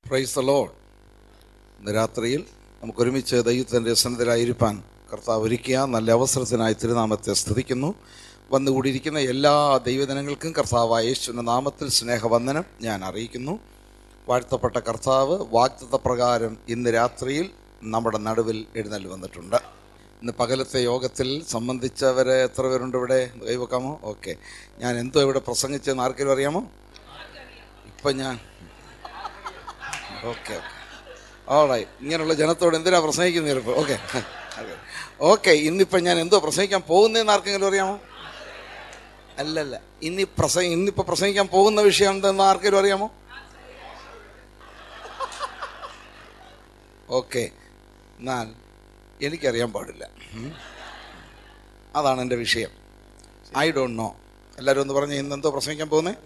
Price load ഇന്ന് രാത്രിയിൽ നമുക്ക് ഒരുമിച്ച് ദൈവത്തിൻ്റെ സന്നിധിയിലായിരിക്കാൻ കർത്താവ് ഒരുക്കിയ നല്ല അവസരത്തിനായി തിരുനാമത്തെ സ്തുതിക്കുന്നു വന്നുകൂടിയിരിക്കുന്ന എല്ലാ ദൈവജനങ്ങൾക്കും കർത്താവായ യേശുവിൻ്റെ നാമത്തിൽ സ്നേഹവന്ദനം ഞാൻ അറിയിക്കുന്നു വാഴ്ത്തപ്പെട്ട കർത്താവ് വാഗ്ദത്ത പ്രകാരം ഇന്ന് രാത്രിയിൽ നമ്മുടെ നടുവിൽ എഴുന്നള്ളി വന്നിട്ടുണ്ട് ഇന്ന് പകലത്തെ യോഗത്തിൽ സംബന്ധിച്ചവരെ എത്ര പേരുണ്ട് ഇവിടെ കൈവെക്കാമോ ഓക്കെ ഞാൻ എന്തോ ഇവിടെ പ്രസംഗിച്ചെന്ന് ആർക്കെങ്കിലും അറിയാമോ ഇപ്പം ഞാൻ ഓക്കെ ഓക്കെ ഓളായി ഇങ്ങനെയുള്ള ജനത്തോട് എന്തിനാ പ്രസംഗിക്കുന്നത് ചിലപ്പോൾ ഓക്കെ ഓക്കെ ഇന്നിപ്പം ഞാൻ എന്തോ പ്രസംഗിക്കാൻ പോകുന്നതെന്ന് ആർക്കെങ്കിലും അറിയാമോ അല്ലല്ല ഇനി പ്രസംഗ ഇന്നിപ്പോൾ പ്രസംഗിക്കാൻ പോകുന്ന വിഷയം എന്തെന്ന് ആർക്കെങ്കിലും അറിയാമോ ഓക്കെ എന്നാൽ എനിക്കറിയാൻ പാടില്ല ഉം. അതാണ് എൻ്റെ വിഷയം ഐ ഡോണ്ട് നോ എല്ലാവരും ഒന്ന് പറഞ്ഞ് ഇന്ന് എന്തോ പ്രസംഗിക്കാൻ പോകുന്നേ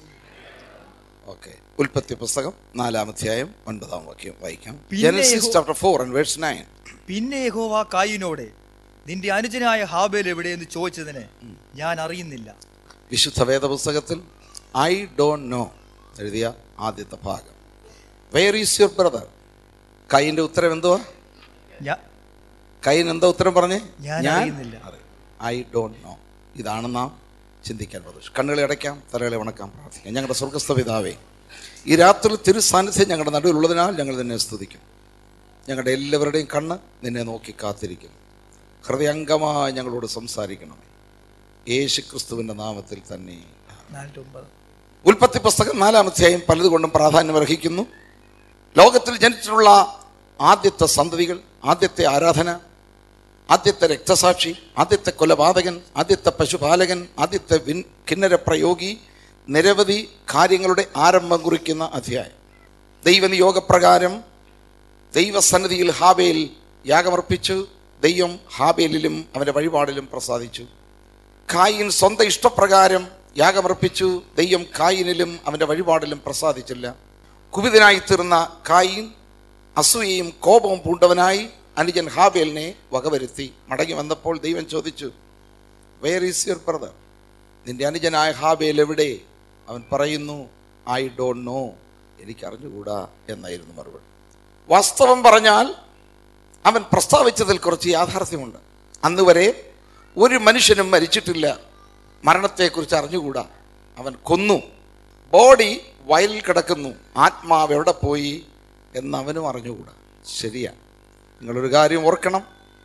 ഓക്കെ ഉൽപ്പത്തി പുസ്തകം നാലാം അധ്യായം ഒൻപതാം വാക്യം വായിക്കാം പിന്നെ ജനസിസ് യഹോ- chapter four and verse nine പിന്നെ യഹോവ കായിനോട് നിന്റെ അനുജനായ ഹാബേൽ എവിടെയെന്ന് ചോദിച്ചതിന് ഞാൻ അറിയുന്നില്ല വിശുദ്ധ വേദപുസ്തകത്തിൽ ഐ ഡോണ്ട് നോ എഴുതിയ ആദ്യത്തെ ഭാഗം വെയർ ഈസ് യുവർ ബ്രദർ കൈൻ്റെ ഉത്തരം എന്തുവാ ഞാ- കൈൻ എന്താ ഉത്തരം പറഞ്ഞേ ഞാൻ അറിയുന്നില്ല. ഐ ഡോണ്ട് നോ ഇതാണ് നാം ചിന്തിക്കാൻ പോകുന്നത് കണ്ണുകളെ അടയ്ക്കാം തലകളെ ഉണക്കാം പ്രാർത്ഥിക്കാം ഞങ്ങളുടെ സ്വർഗസ്ഥ പിതാവേ ഈ രാത്രി തിരു സാന്നിധ്യം ഞങ്ങളുടെ നടുവിലുള്ളതിനാൽ ഞങ്ങൾ നിന്നെ സ്തുതിക്കും ഞങ്ങളുടെ എല്ലാവരുടെയും കണ്ണ് നിന്നെ നോക്കി കാത്തിരിക്കും ഹൃദയംഗമായി ഞങ്ങളോട് സംസാരിക്കണം യേശു ക്രിസ്തുവിൻ്റെ നാമത്തിൽ തന്നെ നാലിന്റെ ഒമ്പത്. ഉൽപ്പത്തി പുസ്തകം നാലാം അധ്യായം പലതുകൊണ്ടും പ്രാധാന്യം അർഹിക്കുന്നു ലോകത്തിൽ ജനിച്ചിട്ടുള്ള ആദ്യത്തെ സന്തതികൾ ആദ്യത്തെ ആരാധന ആദ്യത്തെ രക്തസാക്ഷി ആദ്യത്തെ കൊലപാതകൻ ആദ്യത്തെ പശുപാലകൻ ആദ്യത്തെ വിൻ കിന്നരപ്രയോഗി നിരവധി കാര്യങ്ങളുടെ ആരംഭം കുറിക്കുന്ന അധ്യായം ദൈവനിയോഗപ്രകാരം ദൈവസന്നിധിയിൽ ഹാബേൽ യാഗമർപ്പിച്ചു ദൈവം ഹാബേലിലും അവൻ്റെ വഴിപാടിലും പ്രസാദിച്ചു കായിൻ സ്വന്തം ഇഷ്ടപ്രകാരം യാഗമർപ്പിച്ചു ദൈവം കായിനിലും അവൻ്റെ വഴിപാടിലും പ്രസാദിച്ചില്ല കുപിതനായി തീർന്ന കായിൻ അസൂയയും കോപവും പൂണ്ടവനായി അനുജൻ ഹാബേലിനെ വകവരുത്തി മടങ്ങി വന്നപ്പോൾ ദൈവം ചോദിച്ചു വേർ ഈസ് യുവർ ബ്രദർ നിന്റെ അനുജനായ ഹാബേൽ എവിടെ അവൻ പറയുന്നു ഐ ഡോണ്ട് നോ എനിക്ക് അറിഞ്ഞുകൂടാ എന്നായിരുന്നു മറുപടി വാസ്തവം പറഞ്ഞാൽ അവൻ പ്രസ്താവിച്ചതിൽ കുറച്ച് യാഥാർത്ഥ്യമുണ്ട് അന്ന് വരെ ഒരു മനുഷ്യനും മരിച്ചിട്ടില്ല മരണത്തെക്കുറിച്ച് അറിഞ്ഞുകൂടാ അവൻ കൊന്നു ബോഡി വയലിൽ കിടക്കുന്നു ആത്മാവ് എവിടെ പോയി എന്ന് അവനും അറിഞ്ഞുകൂടാ ശരിയാ നിങ്ങളൊരു കാര്യം ഓർക്കണം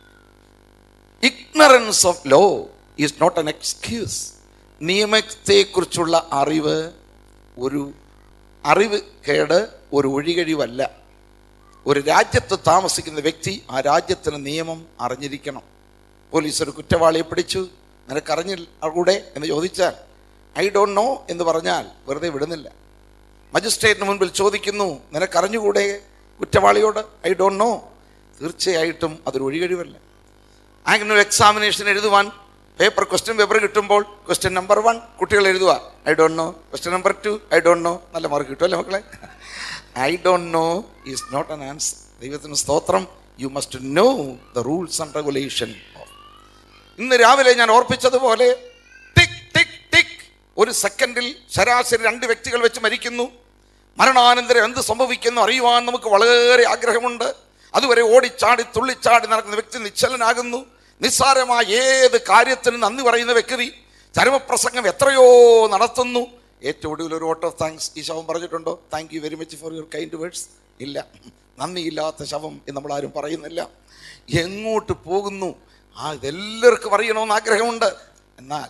ignorance of law is not an excuse നിയമത്തെക്കുറിച്ചുള്ള അറിവ് ഒരു അറിവ് കേട് ഒരു ഒഴികഴിവല്ല ഒരു രാജ്യത്ത് താമസിക്കുന്ന വ്യക്തി ആ രാജ്യത്തിന് നിയമം അറിഞ്ഞിരിക്കണം പോലീസ് ഒരു കുറ്റവാളിയെ പിടിച്ചു നിനക്ക് അറിഞ്ഞില്ല കൂടെ എന്ന് ചോദിച്ചാൽ ഐ ഡോണ്ട് നോ എന്ന് പറഞ്ഞാൽ വെറുതെ വിടുന്നില്ല മജിസ്ട്രേറ്റിന് മുൻപിൽ ചോദിക്കുന്നു നിനക്ക് അറിഞ്ഞുകൂടെ കുറ്റവാളിയോട് ഐ ഡോണ്ട് നോ തീർച്ചയായിട്ടും അതൊരു ഒഴികഴിവല്ല അങ്ങനെ ഒരു എക്സാമിനേഷൻ എഴുതുവാൻ പേപ്പർ ക്വസ്റ്റ്യൻ പേപ്പർ കിട്ടുമ്പോൾ ക്വസ്റ്റ്യൻ നമ്പർ വൺ കുട്ടികൾ എഴുതുക I don't know question number two I don't know നല്ല മാർക്ക് കിട്ടുമല്ലേ മക്കളെ I don't know is not an answer ദൈവത്തിന് സ്തോത്രം you must know the rules and regulation ഇന്ന് രാവിലെ ഞാൻ ഓർപ്പിച്ചതുപോലെ ടിക് ടിക് ടിക് ഒരു സെക്കൻഡിൽ ശരാശരി രണ്ട് വ്യക്തികൾ വെച്ച് മരിക്കുന്നു മരണാനന്തരം എന്ത് സംഭവിക്കുന്നു അറിയുവാൻ നമുക്ക് വളരെ ആഗ്രഹമുണ്ട് അതുവരെ ഓടിച്ചാടി തുള്ളിച്ചാടി നടക്കുന്ന വ്യക്തി നിശ്ചലനാകുന്നു നിസ്സാരമായ ഏത് കാര്യത്തിനും നന്ദി പറയുന്ന വ്യക്തി ചരമപ്രസംഗം എത്രയോ നടത്തുന്നു ഏറ്റവും ഒടുവിൽ ഒരു വോട്ട് ഓഫ് താങ്ക്സ് ഈ ശവം പറഞ്ഞിട്ടുണ്ടോ thank you very much for your kind words ഇല്ല നന്ദിയില്ലാത്ത ശവം എന്ന് നമ്മൾ ആരും പറയുന്നില്ല എങ്ങോട്ട് പോകുന്നു ആ ഇതെല്ലാവർക്കും അറിയണമെന്ന് ആഗ്രഹമുണ്ട് എന്നാൽ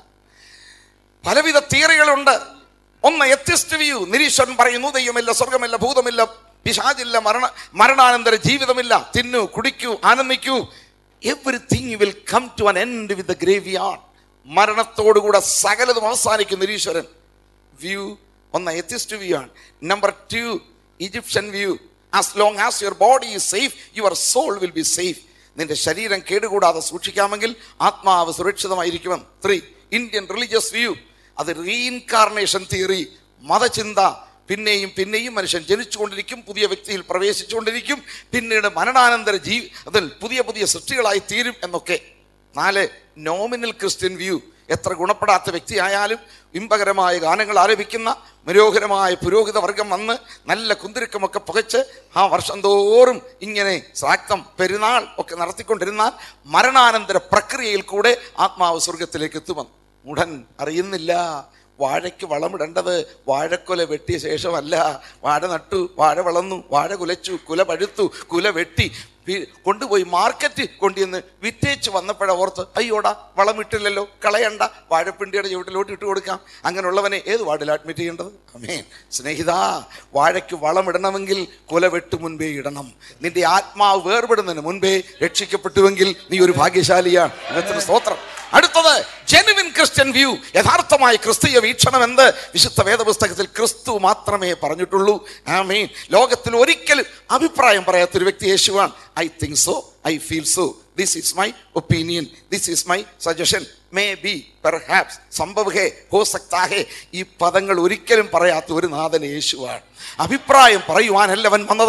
പലവിധ തിയറികളുണ്ട് ഒന്ന് എത്തിസ്റ്റ് വ്യൂ നിരീശ്വരൻ പറയുന്നു ദൈവമില്ല സ്വർഗമില്ല ഭൂതമില്ല പിശാചില്ല മരണ മരണാനന്തര ജീവിതമില്ല തിന്നു കുടിക്കൂ ആനന്ദിക്കൂ everything will come to an end with the graveyard മരണത്തോടുകൂടെ സകലതും അവസാനിക്കും നിരീശ്വരൻ വ്യൂ ഒന്ന് എത്തിസ്റ്റ് വ്യൂ ആണ് number two Egyptian view as long as your body is safe your soul will be safe നിന്റെ ശരീരം കേടുകൂടാതെ സൂക്ഷിക്കാമെങ്കിൽ ആത്മാവ് സുരക്ഷിതമായിരിക്കുമെന്ന് ത്രീ ഇന്ത്യൻ റിലീജിയസ് വ്യൂ അത് റീഇൻകാർണേഷൻ തിയറി മതചിന്ത പിന്നെയും പിന്നെയും മനുഷ്യൻ ജനിച്ചുകൊണ്ടിരിക്കും പുതിയ വ്യക്തിയിൽ പ്രവേശിച്ചുകൊണ്ടിരിക്കും പിന്നീട് മരണാനന്തര ജീ അതിൽ പുതിയ പുതിയ സൃഷ്ടികളായി തീരും എന്നൊക്കെ നാല് നോമിനൽ ക്രിസ്ത്യൻ വ്യൂ എത്ര ഗുണപ്പെടാത്ത വ്യക്തിയായാലും ഇമ്പകരമായ ഗാനങ്ങൾ ആലപിക്കുന്ന മനോഹരമായ പുരോഹിത വർഗം വന്ന് നല്ല കുന്തിരുക്കമൊക്കെ പുകച്ച് ആ വർഷം തോറും ഇങ്ങനെ സാക്തം പെരുന്നാൾ ഒക്കെ നടത്തിക്കൊണ്ടിരുന്നാൽ മരണാനന്തര പ്രക്രിയയിൽ കൂടെ ആത്മാവ് സ്വർഗത്തിലേക്ക് എത്തുമെന്ന് ഉടൻ അറിയുന്നില്ല വാഴയ്ക്ക് വളമിടേണ്ടത് വാഴക്കൊല വെട്ടിയ ശേഷമല്ല വാഴ നട്ടു വാഴ വളർന്നു വാഴ കുലച്ചു കുല പഴുത്തു കുല വെട്ടി വി- കൊണ്ടുപോയി മാർക്കറ്റ് കൊണ്ടുവന്ന് വിറ്റേച്ച് വന്നപ്പോഴ ഓർത്ത് അയ്യോടാ വളമിട്ടില്ലല്ലോ കളയണ്ട വാഴപ്പിണ്ടിയുടെ ചുവട്ടിലോട്ട് ഇട്ട് കൊടുക്കാം അങ്ങനെയുള്ളവനെ ഏത് വാർഡിൽ അഡ്മിറ്റ് ചെയ്യേണ്ടത് അമേൻ സ്നേഹിതാ വാഴയ്ക്ക് വളമിടണമെങ്കിൽ കുല വെട്ടു മുൻപേ ഇടണം നിന്റെ ആത്മാവ് വേർപെടുന്നതിന് മുൻപേ രക്ഷിക്കപ്പെട്ടുവെങ്കിൽ നീ ഒരു ഭാഗ്യശാലിയാണ് ദൈവത്തിന് സ്തോത്രം അടുത്തത് ജെനുവിൻ ക്രിസ്ത്യൻ വ്യൂ യഥാർത്ഥമായ ക്രിസ്തീയ വീക്ഷണം എന്ത് വിശുദ്ധ വേദപുസ്തകത്തിൽ ക്രിസ്തു മാത്രമേ പറഞ്ഞിട്ടുള്ളൂ ആമീൻ ലോകത്തിൽ ഒരിക്കലും അഭിപ്രായം പറയാത്തൊരു വ്യക്തി യേശുവാണ് I think so I feel so this is my opinion this is my suggestion may be perhaps സംഭവ ഹേ ഹോ സക്താ ഹേ ഈ പദങ്ങൾ ഒരിക്കലും പറയാത്ത ഒരു നാഥൻ യേശുവാണ് അഭിപ്രായം പറയുവാനല്ല അവൻ വന്നത്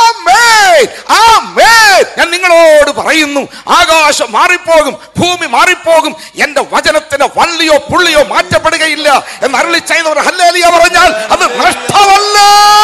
ആമേൻ, ആമേൻ. ഞാൻ നിങ്ങളോട് പറയുന്നു ആകാശം മാറിപ്പോകും ഭൂമി മാറിപ്പോകും എന്റെ വചനത്തിന്റെ വള്ളിയോ പുള്ളിയോ മാറ്റപ്പെടുകയില്ല എന്ന് അരളി ചെയ്തവർ ഹല്ലേലിയ പറഞ്ഞാൽ അത് നഷ്ടമല്ല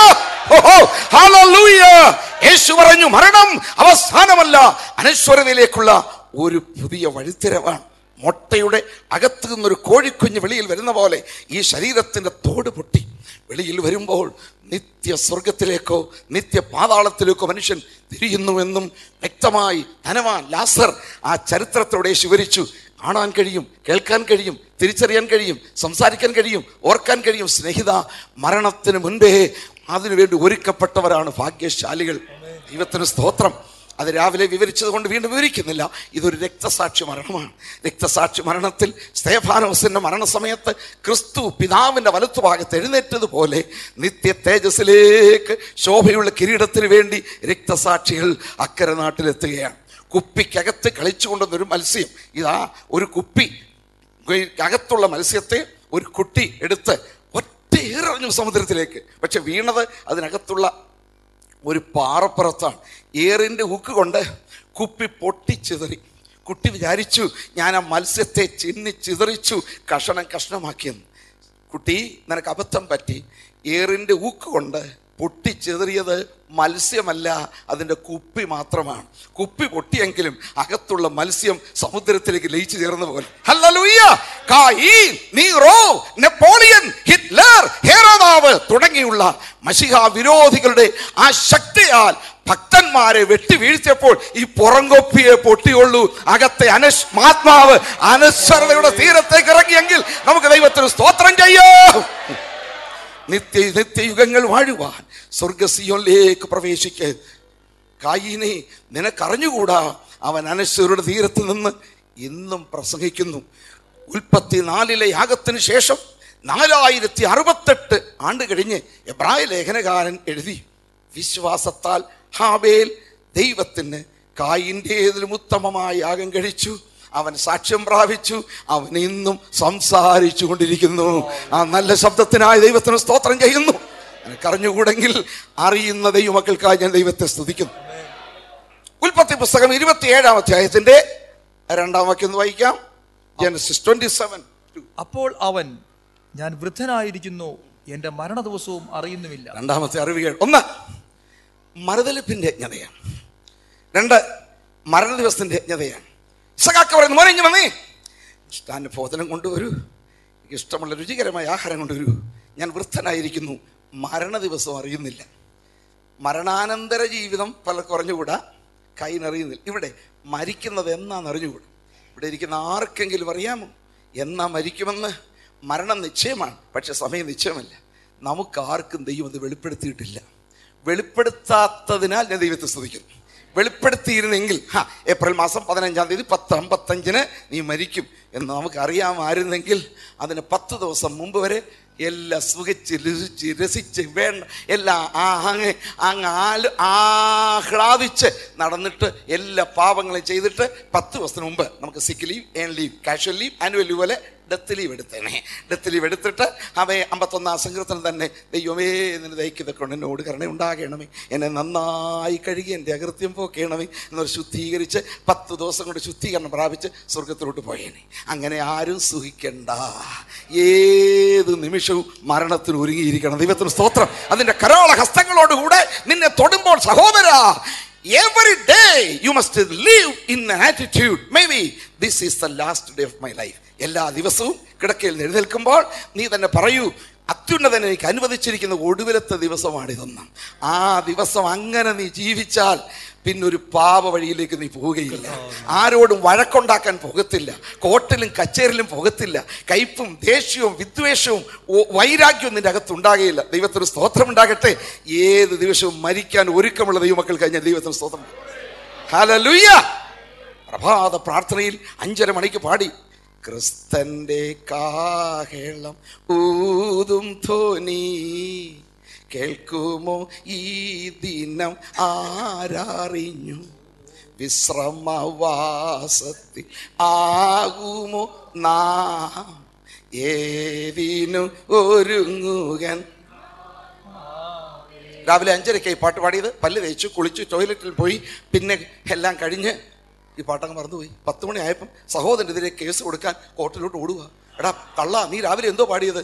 ഓഹോ, ഹല്ലേലൂയ. യേശു പറഞ്ഞു മരണം അവസാനമല്ല അനശ്വരതയിലേക്കുള്ള ഒരു പുതിയ വഴിത്തിരവാണ് മുട്ടയുടെ അകത്തു നിന്നൊരു കോഴിക്കുഞ്ഞ് വെളിയിൽ വരുന്ന പോലെ ഈ ശരീരത്തിന്റെ തോട് പൊട്ടി വെളിയിൽ വരുമ്പോൾ നിത്യ സ്വർഗത്തിലേക്കോ നിത്യ പാതാളത്തിലേക്കോ മനുഷ്യൻ തിരിയുന്നുവെന്നും വ്യക്തമായി ധനവാൻ ലാസർ ആ ചരിത്രത്തോടെ യേശു വിവരിച്ചു കാണാൻ കഴിയും കേൾക്കാൻ കഴിയും തിരിച്ചറിയാൻ കഴിയും സംസാരിക്കാൻ കഴിയും ഓർക്കാൻ കഴിയും സ്നേഹിത മരണത്തിന് മുൻപേ അതിനുവേണ്ടി ഒരുക്കപ്പെട്ടവരാണ് ഭാഗ്യശാലികൾ ദൈവത്തിന് സ്തോത്രം അത് രാവിലെ വിവരിച്ചത് കൊണ്ട് വീണ്ടും വിവരിക്കുന്നില്ല ഇതൊരു രക്തസാക്ഷി മരണമാണ് രക്തസാക്ഷി മരണത്തിൽ സ്തേഫാനോസിന്റെ മരണസമയത്ത് ക്രിസ്തു പിതാവിന്റെ വലത്തുഭാഗത്ത് എഴുന്നേറ്റതുപോലെ നിത്യ തേജസ്സിലേക്ക് ശോഭയുള്ള കിരീടത്തിന് വേണ്ടി രക്തസാക്ഷികൾ അക്കരെ നാട്ടിലെത്തുകയാണ് കുപ്പിക്കകത്ത് കളിച്ചുകൊണ്ടുവന്നൊരു മത്സ്യം ഇതാ ഒരു കുപ്പി അകത്തുള്ള മത്സ്യത്തെ ഒരു കുട്ടി എടുത്ത് ഒറ്റ എറിഞ്ഞു സമുദ്രത്തിലേക്ക് പക്ഷെ വീണത് അതിനകത്തുള്ള ഒരു പാറപ്പുറത്താണ് ഏറിൻ്റെ ഹുക്ക് കൊണ്ട് കുപ്പി പൊട്ടിച്ചിതറി കുട്ടി വിചാരിച്ചു ഞാൻ ആ മത്സ്യത്തെ ചിന്നി ചിതറിച്ചു കഷണം കഷ്ണമാക്കിയെന്ന് കുട്ടി നിനക്ക് അബദ്ധം പറ്റി ഏറിൻ്റെ ഊക്ക് കൊണ്ട് പൊട്ടിച്ചെറിയത് മത്സ്യമല്ല അതിൻ്റെ കുപ്പി മാത്രമാണ് കുപ്പി പൊട്ടിയെങ്കിലും അകത്തുള്ള മത്സ്യം സമുദ്രത്തിലേക്ക് ലയിച്ചു ചേർന്ന പോലെ ഹല്ലേലൂയ! കായീൻ, നീറോ നെപ്പോളിയൻ ഹിറ്റ്ലർ ഹേരോദാവ് തുടങ്ങിയുള്ള മഷിഹ വിരോധികളുടെ ആ ശക്തിയാൽ ഭക്തന്മാരെ വെട്ടി വീഴ്ത്തിയപ്പോൾ ഈ പുറംകൊപ്പിയെ പൊട്ടിയുള്ളൂ അകത്തെ അനശ് ആത്മാവ് അനശ്വരതയുടെ തീരത്തേക്ക് ഇറങ്ങിയെങ്കിൽ നമുക്ക് ദൈവത്തിന് സ്തോത്രം ചെയ്യാം നിത്യ നിത്യയുഗങ്ങൾ വാഴുവാൻ സ്വർഗസിയോനിലേക്ക് പ്രവേശിക്ക് കായിനെ നിനക്കറിഞ്ഞുകൂടാ അവൻ അനശ്വരുടെ തീരത്ത് നിന്ന് ഇന്നും പ്രസംഗിക്കുന്നു ഉൽപ്പത്തി നാലിലെ യാഗത്തിന് ശേഷം നാലായിരത്തി അറുപത്തെട്ട് ആണ്ട് കഴിഞ്ഞ് എബ്രായ ലേഖനകാരൻ എഴുതി വിശ്വാസത്താൽ ഹാബേൽ ദൈവത്തിന് കായിൻ്റേതിലും ഉത്തമമായ യാഗം കഴിച്ചു അവൻ സാക്ഷ്യം പ്രാപിച്ചു അവൻ ഇന്നും സംസാരിച്ചു കൊണ്ടിരിക്കുന്നു ആ നല്ല ശബ്ദത്തിനായി ദൈവത്തിന് സ്തോത്രം ചെയ്യുന്നു എനിക്കറിഞ്ഞുകൂടെങ്കിൽ അറിയുന്ന ദൈവമക്കൾക്കായി ഞാൻ ദൈവത്തെ സ്തുതിക്കുന്നു ഉൽപ്പത്തി പുസ്തകം ഇരുപത്തിയേഴാം അധ്യായത്തിന്റെ രണ്ടാം വാക്യം ഒന്ന് വായിക്കാം ജനസിസ് ട്വന്റി സെവൻ അപ്പോൾ അവൻ ഞാൻ വൃദ്ധനായിരിക്കുന്നു എന്റെ മരണ ദിവസവും അറിയുന്നുമില്ല രണ്ടാമത്തെ അറിവുകൾ ഒന്ന് മറുതലിപ്പിന്റെ യജ്ഞതയാണ് രണ്ട് മരണ ദിവസത്തിന്റെ യജ്ഞതയാണ് ഇസഖാക്ക് പറയുന്നു മോനെ ഇഞ്ഞ് വന്നേ ഇഷ്ടാന്റെ ഭോജനം കൊണ്ടുവരൂ എനിക്ക് ഇഷ്ടമുള്ള രുചികരമായ ആഹാരം കൊണ്ടുവരൂ ഞാൻ വൃദ്ധനായിരിക്കുന്നു മരണ ദിവസം അറിയുന്നില്ല മരണാനന്തര ജീവിതം പലർക്കും അറിഞ്ഞുകൂടാ കൈനറിയുന്നില്ല ഇവിടെ മരിക്കുന്നത് എന്നാന്ന് അറിഞ്ഞുകൂടാ ഇവിടെ ഇരിക്കുന്ന ആർക്കെങ്കിലും അറിയാമോ എന്നാ മരിക്കുമെന്ന് മരണം നിശ്ചയമാണ് പക്ഷെ സമയം നിശ്ചയമല്ല നമുക്ക് ആർക്കും ദൈവം അത് വെളിപ്പെടുത്തിയിട്ടില്ല വെളിപ്പെടുത്താത്തതിനാൽ ഞാൻ ദൈവത്തെ സ്തുതിക്കുന്നു വെളിപ്പെടുത്തിയിരുന്നെങ്കിൽ ഹാ ഏപ്രിൽ മാസം പതിനഞ്ചാം തീയതി പത്ത് അമ്പത്തഞ്ചിന് നീ മരിക്കും എന്ന് നമുക്ക് അറിയാമായിരുന്നെങ്കിൽ അതിന് പത്ത് ദിവസം മുമ്പ് വരെ എല്ലാം സുഖിച്ച് രുചിച്ച് രസിച്ച് വേണ്ട എല്ലാം ആ അങ്ങ് അങ്ങ് ആല് ആഹ്ലാദിച്ച് നടന്നിട്ട് എല്ലാ പാപങ്ങളും ചെയ്തിട്ട് പത്ത് ദിവസത്തിന് മുമ്പ് നമുക്ക് sick leave earn leave casual leave annual leave പോലെ ഡെത്ത് ലീവ് എടുത്തേനെ ഡെത്ത് ലീവ് എടുത്തിട്ട് അവയെ അമ്പത്തൊന്നാം സങ്കീർത്തനം തന്നെ ദൈവമേ നിന്റെ ദൈക്യത കൊണ്ട് എന്നോട് കരുണ ഉണ്ടാകണമേ എന്നെ നന്നായി കഴുകി എൻ്റെ അകൃത്യം പോക്കേണമേ എന്നൊരു ശുദ്ധീകരിച്ച് പത്ത് ദിവസം കൊണ്ട് ശുദ്ധീകരണം പ്രാപിച്ച് സ്വർഗത്തിലോട്ട് പോയേനെ അങ്ങനെ ആരും സുഖിക്കണ്ട ഏത് നിമിഷവും മരണത്തിന് ഒരുങ്ങിയിരിക്കണം ദൈവത്തിന് സ്തോത്രം അതിൻ്റെ കരോള ഹസ്തങ്ങളോടുകൂടെ നിന്നെ തൊടുമ്പോൾ സഹോദര every day you must live in an attitude maybe this is the last day of my life എല്ലാ ദിവസവും കിടക്കയിൽ നിന്ന് എഴുന്നേൽക്കുമ്പോൾ നീ തന്നെ പറയൂ അത്യുന്നതൻ എനിക്ക് അനുവദിച്ചിരിക്കുന്ന ഒടുവിലത്തെ ദിവസമാണിതെന്ന് ആ ദിവസം അങ്ങനെ നീ ജീവിച്ചാൽ പിന്നൊരു പാപ വഴിയിലേക്ക് നീ പോവുകയില്ല ആരോടും വഴക്കുണ്ടാക്കാൻ പോകത്തില്ല കോട്ടിലും കച്ചേരിലും പോകത്തില്ല കയ്പും ദേഷ്യവും വിദ്വേഷവും ഓ- വൈരാഗ്യവും നിന്റെ അകത്തുണ്ടാകുകയില്ല ദൈവത്തിന് സ്തോത്രം ഉണ്ടാകട്ടെ ഏത് ദിവസവും മരിക്കാൻ ഒരുക്കമുള്ള ദൈവമക്കൾ കഴിഞ്ഞ ദൈവത്തിന് സ്തോത്രം ഹല്ലേലൂയ പ്രഭാത പ്രാർത്ഥനയിൽ അഞ്ചര മണിക്ക് പാടി ക്രിസ്തന്റെ കാഹളം ഊതും ധ്വനി കേൾക്കുമോ ഈ ദിനം ആരറിഞ്ഞു വിശ്രമവാസത്തിൽ ആകുമോ നാം ഏതിനും ഒരുങ്ങുകൻ രാവിലെ അഞ്ചരയ്ക്കായി പാട്ട് പാടിയത് പല്ല് തേച്ചു കുളിച്ചു ടോയ്ലറ്റിൽ പോയി പിന്നെ എല്ലാം കഴിഞ്ഞ് ഈ പാട്ടങ്ങ് മറന്നുപോയി പത്ത് മണി ആയപ്പം സഹോദരനെതിരെ കേസ് കൊടുക്കാൻ കോർട്ടിലോട്ട് ഓടുക എടാ കള്ള നീ രാവിലെ എന്തോ പാടിയത്